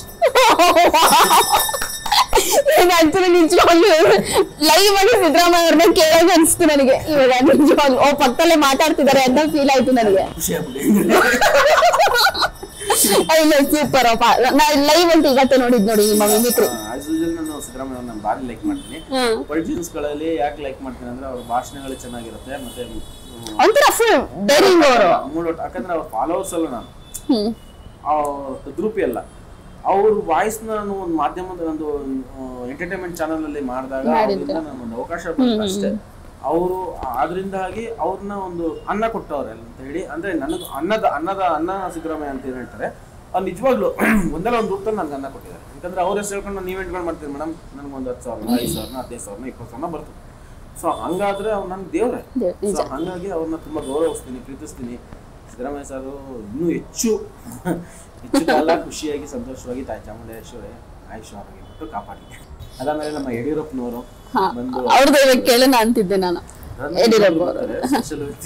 ಈಗ ಆಕ್ಚುಲಿ ನಿಜವಾಗ್ಲು ಲೈವ್ ಆಗಿ ಸಿದ್ದರಾಮಯ್ಯ ಅವ್ರನ್ನ ಕೇಳೋದು ಅನ್ಸ್ತು ನನಗೆ ಇವಾಗ ನಿಜವಾಗ್ಲು ಓ ಪಕ್ಕದಲ್ಲೇ ಮಾತಾಡ್ತಿದ್ದಾರೆ ಅಂತ ಫೀಲ್ ಆಯ್ತು ನನಗೆ ಖುಷಿ ಆಗ್ಬಿಡಿ ಇಲ್ಲ ಸೂಪರ್ ಅಪ್ಪ ನಾ ಲೈವ್ ಅಂತ ಈಗತ್ತೆ ನೋಡಿದ್ ನೋಡಿ ನಿಮ್ಮ ಮಿಮಿಕ್ರಿ ಆಸ್ ಯೂಶಲ್ ನಾನು ಸಿದ್ದರಾಮಯ್ಯ ನಾನು ಭಾರಿ ಲೈಕ್ ಮಾಡ್ತೀನಿ ಹ್ಮ್ ಪೊಲಿಟಿಷನ್ಸ್ಗಳಲ್ಲಿ ಯಾಕೆ ಲೈಕ್ ಮಾಡ್ತೀನಿ ಅಂದ್ರೆ ಅವ್ರ ಭಾಷಣಗಳು ಚೆನ್ನಾಗಿರುತ್ತೆ ಮತ್ತೆ ಹ್ಮ್, ಒಂಥರ ಫುಲ್ ಡೈರಿಂಗ್ ಅವರು ಮೂಲೊಟ್ಟು ಯಾಕಂದ್ರೆ ಅವ್ರ ಫಾಲೋವರ್ಸ್ ಅಲ್ಲ ನಾನು ಹ್ಮ್ ಅವ್ರ ತದ್ರೂಪಿ ಅಲ್ಲ ಅವ್ರ ವಾಯ್ಸ್ ನಾನು ಒಂದು ಮಾಧ್ಯಮದ ಒಂದು ಎಂಟರ್ಟೈನ್ಮೆಂಟ್ ಚಾನಲ್ ಅಲ್ಲಿ ಮಾಡಿದಾಗ ಅವ್ರಿಂದ ನನಗೊಂದು ಅವಕಾಶ ಬಂತು ಅಷ್ಟೇ ಅವರು ಅದರಿಂದಾಗಿ ಅವ್ರನ್ನ ಒಂದು ಅನ್ನ ಕೊಟ್ಟವ್ರೆ ಅಂತ ಹೇಳಿ ಅಂದ್ರೆ ನನಗೆ ಅನ್ನದ ಅನ್ನದ ಅನ್ನ ಸಿದ್ದರಾಮಯ್ಯ ಅಂತ ಏನ್ ಹೇಳ್ತಾರೆ ಅವ್ರು ನಿಜವಾಗ್ಲು ಒಂದಲ್ಲ ಒಂದು ರೂಪದಲ್ಲಿ ನನಗೆ ಅನ್ನ ಕೊಟ್ಟಿದ್ದಾರೆ ಯಾಕಂದ್ರೆ ಅವ್ರ ಹೆಸರು ಹೇಳ್ಕೊಂಡು ನಾನು ಇವೆಂಟ್ಗಳು ಮಾಡ್ತೀನಿ ಮೇಡಮ್ ನನಗೆ ಒಂದು ಹತ್ತು ಸಾವಿರ ಐದು ಸಾವಿರ ಹದಿನೈದು ಸಾವಿರ ಇಪ್ಪತ್ತು ಸಾವಿರ ಬರ್ತದೆ ಸೊ ಹಂಗಾದ್ರೆ ಅವ್ರು ನನ್ನ ದೇವ್ರೆ ದೇವ್ರೆ, ನಿಜ. ಸೊ ಹಂಗಾಗಿ ಅವ್ರನ್ನ ತುಂಬಾ ಗೌರವಿಸ್ತೀನಿ ಪ್ರೀತಿಸ್ತೀನಿ ಸಿದ್ದರಾಮಯ್ಯ ಸರ್ ಇನ್ನೂ ಹೆಚ್ಚು ಹೆಚ್ಚು ಕಾಲ ಖುಷಿಯಾಗಿ ಸಂತೋಷವಾಗಿ ತಾಯಿ ಚಾಮುಂಡೇಶ್ವರಿ ಆಯುಷ್ ಆರೋಗ್ಯ ಕೊಟ್ಟು ಕಾಪಾಡಿ ಅದಾದ್ಮೇಲೆ ನಮ್ಮ ಯಡಿಯೂರಪ್ಪನವರು ಹಾ ಬಂದು ಅವ್ರದ್ದು ಇವಾಗ ಕೇಳೋಣ ಅಂತಿದ್ದೆ ನಾನು ಯಡಿಯೂರಪ್ಪ ಅವರು ಬರ್ತಾರೆ, special ವ್ಯಕ್ತಿ.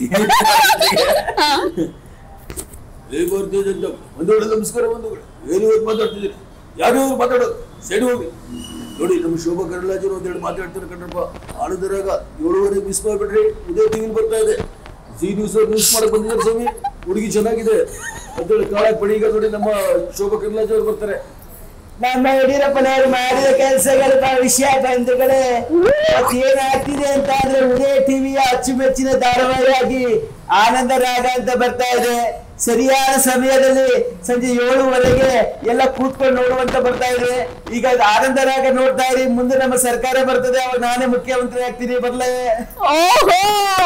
ಏ ಭಾರತೀಯ ಜನತಾ ಒಂದು ವೇಳೆ ನಮಸ್ಕಾರ ಒಂದು ಏನು ಇವತ್ತು ಮಾತಾಡ್ತಿದ್ದೀರಿ ಯಾರು ಇವ್ರು ಮಾತಾಡೋದು ಸೈಡ್ ಹೋಗಿ ನೋಡಿ ನಮ್ಮ ಶೋಭಾ ಕರಂದ್ಲಾಜರು ಒಂದೆರಡು ಮಾತಾಡ್ತಾರೆ ಕಣ್ರಪ್ಪ ಆಳಿದರಾಗ ಏಳುವರೆ ಮಿಸ್ ಮಾಡ್ಬಿಟ್ರಿ ಉದಯ ಟಿವಿಲಿ ಬರ್ತಾ ಇದೆ ಜಿ ನ್ಯೂಸ್ ಅವ್ರು ನ್ಯೂಸ್ ಮಾಡಕ್ ಬಂದಿದ್ದಾರೆ ಸ್ವಾಮಿ ಹುಡುಗಿ ಚೆನ್ನಾಗಿದೆ ಅಂತೇಳಿ ಕಾಳಕ್ ಬಡಿ ಈಗ ನೋಡಿ ನಮ್ಮ ಶೋಭಾ ಕರಂದ್ಲಾಜೆ ಅವ್ರು ಬರ್ತಾರೆ ನಮ್ಮ ಯಡಿಯೂರಪ್ಪನವರು ಮಾಡಿದ ಕೆಲಸಗಳ ವಿಷಯ ಬಂಧುಗಳೇ ಏನಾಗ್ತಿದೆ ಅಂತ ಅಂದ್ರೆ ಉದಯ ಟಿವಿಯ ಅಚ್ಚುಮೆಚ್ಚಿನ ಧಾರಾವಾಹಿಯಾಗಿ ಆನಂದ ರಾಗ ಅಂತ ಬರ್ತಾ ಇದೆ ಸರಿಯಾದ ಸಮಯದಲ್ಲಿ ಸಂಜೆ ಏಳುವರೆಗೆ ಎಲ್ಲ ಕೂತ್ಕೊಂಡು ನೋಡುವಂತ ಬರ್ತಾ ಇದೆ ಈಗ ಆನಂದ ರಾಗ ನೋಡ್ತಾ ಇರಿ ಮುಂದೆ ನಮ್ಮ ಸರ್ಕಾರ ಬರ್ತದೆ ಅವಾಗ ನಾನೇ ಮುಖ್ಯಮಂತ್ರಿ ಆಗ್ತೀನಿ ಬರ್ಲೇ ಓಹೋ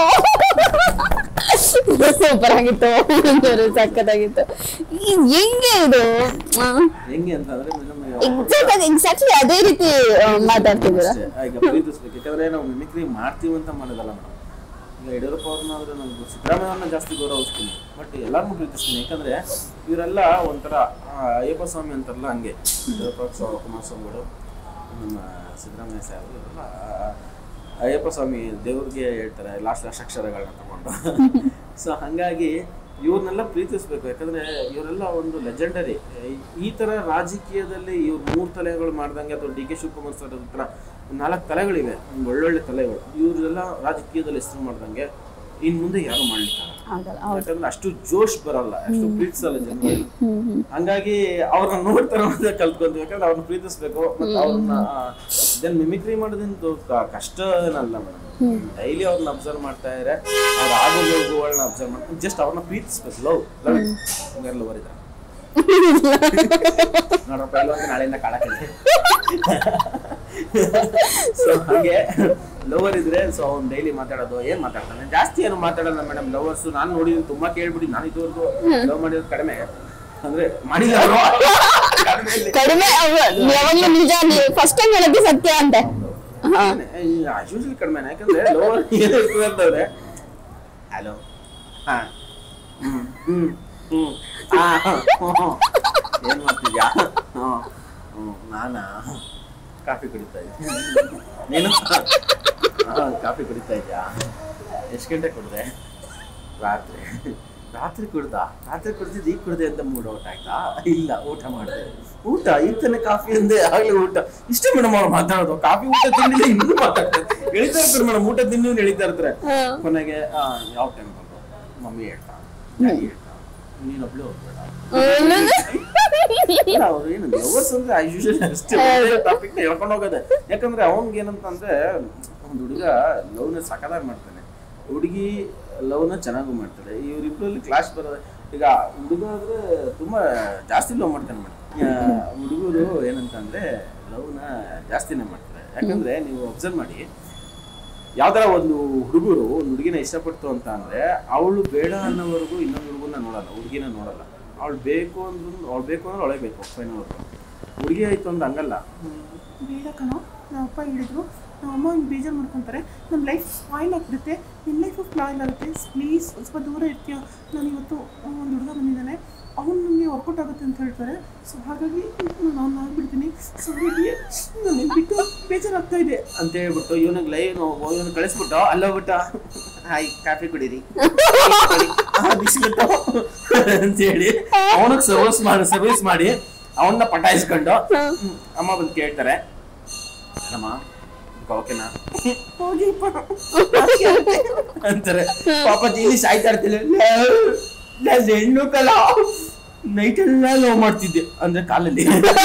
ಸೂಪರ್ ಆಗಿತ್ತು ಒಂಚೂರು ಸಖತ್ತಾಗಿತ್ತು ಇದ್ ಹೆಂಗೆ ಇದು ಹೆಂಗೆ ಅಂತಂದ್ರೆ ಮೇಡಮ್ ಎಕ್ಸಾಕ್ಟ್ ಎಕ್ಸಾಕ್ಟ್ಲಿ ಅದೇ ರೀತಿ ಆ, ಮಾತಾಡ್ತಿದ್ದೀರಾ ಅಷ್ಟೇ. ಈಗ ಪ್ರೀತಿಸ್ಬೇಕು ಯಾಕಂದ್ರೆ ನಾವು ಮಿಮಿಕ್ರಿ ಮಾಡ್ತೀವಿ ಅಂತ ಮಾಡೋದಲ್ಲ ಮೇಡಮ್ ಈಗ ಯಡಿಯೂರಪ್ಪ ಅವ್ರನ್ನ ಆದ್ರೆ ನಾನು ಸಿದ್ದರಾಮಯ್ಯವ್ರನ್ನ ಜಾಸ್ತಿ ಗೌರವಿಸ್ತೀನಿ ಬಟ್ ಎಲ್ಲರನ್ನೂ ಪ್ರೀತಿಸ್ತೀನಿ ಯಾಕಂದ್ರೆ ಇವರೆಲ್ಲ ಒಂಥರ ಆ, ಅಯ್ಯಪ್ಪ ಸ್ವಾಮಿ ಅಂತಾರಲ್ಲ ಹಂಗೆ ಯಡಿಯೂರಪ್ಪ ಸ್ವ- ಕುಮಾರಸ್ವಾಮಿಗಳು ನಮ್ಮ ಸಿದ್ದರಾಮಯ್ಯ ಸಾಹೇಬರು ಇವರೆಲ್ಲ ಅಯ್ಯಪ್ಪ ಸ್ವಾಮಿ ದೇವ್ರಿಗೆ ಹೇಳ್ತಾರೆ ಲಾಸ್ಟ್ ಲಾಸ್ಟ್ ಅಕ್ಷರಗಳನ್ನ ತಗೊಂಡು ಸೊ ಹಂಗಾಗಿ ಇವ್ರನ್ನೆಲ್ಲ ಪ್ರೀತಿಸ್ಬೇಕು ಯಾಕಂದ್ರೆ ಇವರೆಲ್ಲ ಒಂದು ಲೆಜೆಂಡರಿ ಈ ತರ ರಾಜಕೀಯದಲ್ಲಿ ಇವ್ರು ಮೂರು ತಲೆಗಳು ಮಾಡ್ದಂಗೆ ಅಥವಾ ಡಿ ಕೆ ಶಿವಕುಮಾರ್ ಸರ್ ಹತ್ರ ನಾಲ್ಕು ತಲೆಗಳಿವೆ ಒಂದು ಒಳ್ಳೊಳ್ಳೆ ತಲೆಗಳು ಇವರೆಲ್ಲ ರಾಜಕೀಯದಲ್ಲಿ ಹೆಸರು ಮಾಡ್ದಂಗೆ ಇನ್ ಮುಂದೆ ಯಾರು ಮಾಡ್ಲಿಕ್ಕೆ ಆಗಲ್ಲ ಹೌದು ಯಾಕಂದ್ರೆ ಅಷ್ಟು ಜೋಶ್ ಬರಲ್ಲ ಅಷ್ಟು ಪ್ರೀತಿಸಲ್ಲ ಜನರಲ್ಲಿ ಹಂಗಾಗಿ ಅವ್ರನ್ನ ನೋಡ್ತಾರೆ ಅಂತ ಕಲ್ತ್ಕೊಂತೀವಿ ಯಾಕಂದ್ರೆ ಅವ್ರನ್ನ ಪ್ರೀತಿಸ್ಬೇಕು ಮತ್ತೆ ಅವ್ರನ್ನ ದೆನ್ ಮಿಮಿಕ್ರಿ ಮಾಡೋದಂತೂ ಕ- ಕಷ್ಟ ಏನಲ್ಲ ಮೇಡಮ್ ಡೈಲಿ ಅವ್ರನ್ನ ಅಬ್ಸರ್ವ್ ಮಾಡ್ತಾ ಇದ್ರೆ ಅವ್ರ ಆಗೋಗಳನ್ನ ಅಬ್ಸರ್ವ್ ಮಾಡ್ಕೊಂಡು ಜಸ್ಟ್ ಅವ್ರನ್ನ ಪ್ರೀತಿಸ್ಬೇಕು ಲವ್ ಲವ್ ಹಂಗಾರೆ ಲವರ್ ಇದ್ದಾರೆ ನೋಡ್ರಪ್ಪ ಎಲ್ಲೊಂದು ನಾಳೆಯಿಂದ ಕಾಳಕ್ಕೆ ಸೊ ಹಾಗೆ ಲವರ್ ಇದ್ರೆ ಸೊ ಅವ್ನು ಡೈಲಿ ಮಾತಾಡೋದು ಏನ್ ಮಾತಾಡ್ತಾನೆ ಜಾಸ್ತಿ ಏನು ಮಾತಾಡಲ್ಲ ಮೇಡಮ್ ಲವರ್ಸ್ ನಾನು ನೋಡಿದ್ದೀನಿ ತುಂಬಾ ಕೇಳ್ಬಿಡಿ ನಾನು ಇದುವರೆಗೂ ಲವ್ ಮಾಡಿರೋದು ಕಡಿಮೆ ಅಂದ್ರೆ ಮಾಡಿಲ್ಲ ಅವ್ರು. ಕಡಿಮೆ ಇಲ್ಲಿ. ಕಡಿಮೆ ಅವ- ಯಾವಾಗ್ಲೂ ನಿಜ ಫಸ್ಟ್ ಟೈಮ್ ಹೇಳೋದು ಸತ್ಯ ಅಂತೆ ಹಾ ಯೂಶಲಿ ಕಡಿಮೆ ಯಾಕಂದ್ರೆ ಲವರ್ ಏನಿರ್ತದೆ ಅಂತಂದ್ರೆ ಹಲೋ ಹಾ ಹ್ಮ್ ಹ್ಮ್ ಹ್ಮ್ ಆ, ಹ್ಮ್, ಹ್ಮ್. ಏನ್ ಮಾಡ್ತಿದ್ಯಾ ಹ್ಮ್ ಹ್ಮ್ ನಾನಾ ಕಾಫಿ ಕುಡಿತಾ ಇದ್ದೆ ನೀನು ಹಾ ಕಾಫಿ ಕುಡಿತಾ ಇದ್ಯಾ ಎಷ್ಟು ಗಂಟೆ ಕುಡ್ದೆ ರಾತ್ರಿ ರಾತ್ರಿ ಕುಡ್ದ ರಾತ್ರಿ ಕುಡ್ದಿದ್ದು ಈಗ ಕುಡ್ದೆ ಅಂತ ಮೂಡ್ ಔಟ್ ಆಯ್ತಾ ಇಲ್ಲ ಊಟ ಮಾಡಿದೆ ಊಟ ಈಗ ತಾನೆ ಕಾಫಿ ಅಂದೆ ಆಗ್ಲೇ ಊಟ ಇಷ್ಟೇ ಮೇಡಮ್ ಅವ್ರು ಮಾತಾಡೋದು ಕಾಫಿ ಊಟ ತಿಂಡಿಲ್ಲ ಇನ್ನೂ ಮಾತಾಡ್ತಾರೆ ಎಳಿತಾ ಇರ್ತಾರೆ ಮೇಡಮ್ ಊಟ ತಿಂಡಿ ಎಳಿತಾ ಇರ್ತಾರೆ ಕೊನೆಗೆ ಆ, ಯಾವ ಟೈಮ್ ಬಂದು ಮಮ್ಮಿ ಹೇಳ್ತಾ ಡ್ಯಾಡಿ ಹೇಳ್ತಾ ನೀನ್ ಒಬ್ಳೆ ಹೋಗ್ಬೇಡ ಅವ್ರು ಏನು ಲವರ್ಸ್ ಅಂದ್ರೆ ಯೂಶಲಿ ಅಷ್ಟೇ ಟಾಪಿಕ್ ಹೇಳ್ಕೊಂಡು ಹೋಗೋದೆ ಯಾಕಂದ್ರೆ ಅವ್ನ್ಗೆ ಏನಂತ ಅಂದ್ರೆ ಒಂದು ಹುಡುಗ ಲವ್ನ ಸಕಲಾಗಿ ಮಾಡ್ತಾನೆ ಹುಡುಗಿ ಲವ್ನ ಚೆನ್ನಾಗೂ ಮಾಡ್ತಾಳೆ ಇವ್ರಿಬ್ರಲ್ಲಿ ಕ್ಲಾಶ್ ಬರೋದು ಈಗ ಹುಡುಗ ಆದ್ರೆ ತುಂಬಾ ಜಾಸ್ತಿ ಲವ್ ಮಾಡ್ತಾನೆ ಮೇಡಮ್ ಹುಡುಗರು ಏನಂತ ಅಂದ್ರೆ ಲವ್ನ ಜಾಸ್ತಿನೇ ಮಾಡ್ತಾರೆ ಯಾಕಂದ್ರೆ ನೀವು ಅಬ್ಸರ್ವ್ ಮಾಡಿ ಯಾವ್ದಾರ ಒಂದು ಹುಡುಗರು ಒಂದು ಹುಡುಗಿನ ಇಷ್ಟಪಡ್ತು ಅಂತ ಅಂದ್ರೆ ಅವಳು ಬೇಡ ಅನ್ನೋವರೆಗೂ ಇನ್ನೊಂದು ಹುಡುಗನ ನೋಡಲ್ಲ ಹುಡುಗಿನ ನೋಡಲ್ಲ ಅವಳು ಬೇಕು ಅಂದ್ರೂ ಅವಳು ಬೇಕು ಅಂದ್ರೆ ಅವಳೇ ಬೇಕು ಫೈನಲ್ ಹುಡುಗಿ ಆಯ್ತು ಅಂದ್ರೆ ಹಂಗಲ್ಲ ಬೇಡ ಕಣೋ ನಮ್ಮ ಅಪ್ಪ ಹೇಳಿದ್ರು ನಮ್ಮ ಅಮ್ಮ ಹಿಂಗೆ ಬೇಜಾರು ಮಾಡ್ಕೊತಾರೆ ನಮ್ಮ ಲೈಫ್ ಸ್ಪಾಯ್ಲ್ ಆಗಿಬಿಡುತ್ತೆ ನಿನ್ನ ಲೈಫು ಸ್ಪಾಯ್ಲ್ ಆಗುತ್ತೆ ಪ್ಲೀಸ್ ಸ್ವಲ್ಪ ದೂರ ಇರ್ತೀಯ ನಾನು ಇವತ್ತು ಒಂದು ಹುಡುಗ ಬಂದಿದ್ದಾನೆ ಅವ್ನು ನನಗೆ ವರ್ಕೌಟ್ ಆಗುತ್ತೆ ಅಂತ ಹೇಳ್ತಾರೆ ಸೊ ಹಾಗಾಗಿ ನಾನು ಆಗ್ಬಿಡ್ತೀನಿ ಸೊ ಹಾಗಾಗಿ ನಾನು ಬಿಟ್ಟು ಬೇಜಾರಾಗ್ತಾ ಇದೆ ಅಂತ ಹೇಳ್ಬಿಟ್ಟು ಇವನಿಗೆ ಲೈವ್ ಇವನು ಕಳಿಸ್ಬಿಟ್ಟು ಅಲ್ಲೋಗ್ಬಿಟ್ಟು ಹಾಯ್ ಕಾಫಿ ಕುಡೀರಿ ಬಿಸ್ಬಿಟ್ಟು ಅಂತ ಹೇಳಿ ಅವನಿಗೆ ಸರ್ವಿಸ್ ಮಾಡಿ ಸರ್ವಿಸ್ ಮಾಡಿ ಅವನ್ನ ಪಟಾಯಿಸ್ಕೊಂಡು ಹ್ಮ್, ಅಮ್ಮ ಬಂದು ಕೇಳ್ತಾರೆ ಏನಮ್ಮ ಓಕೆನಾ ಹೋಗಿಪ್ಪ ಅಂತಾರೆ ಪಾಪ ಇಲ್ಲಿ ಸಾಯ್ತಾ ಇರ್ತಿಲ್ಲ ನಾನು ಹೆಣ್ಣು ಕಲ ನೈಟ್ ಎಲ್ಲ ಲವ್ ಮಾಡ್ತಿದ್ದೆ ಅಂದ್ರೆ ಕಾಲಲ್ಲಿ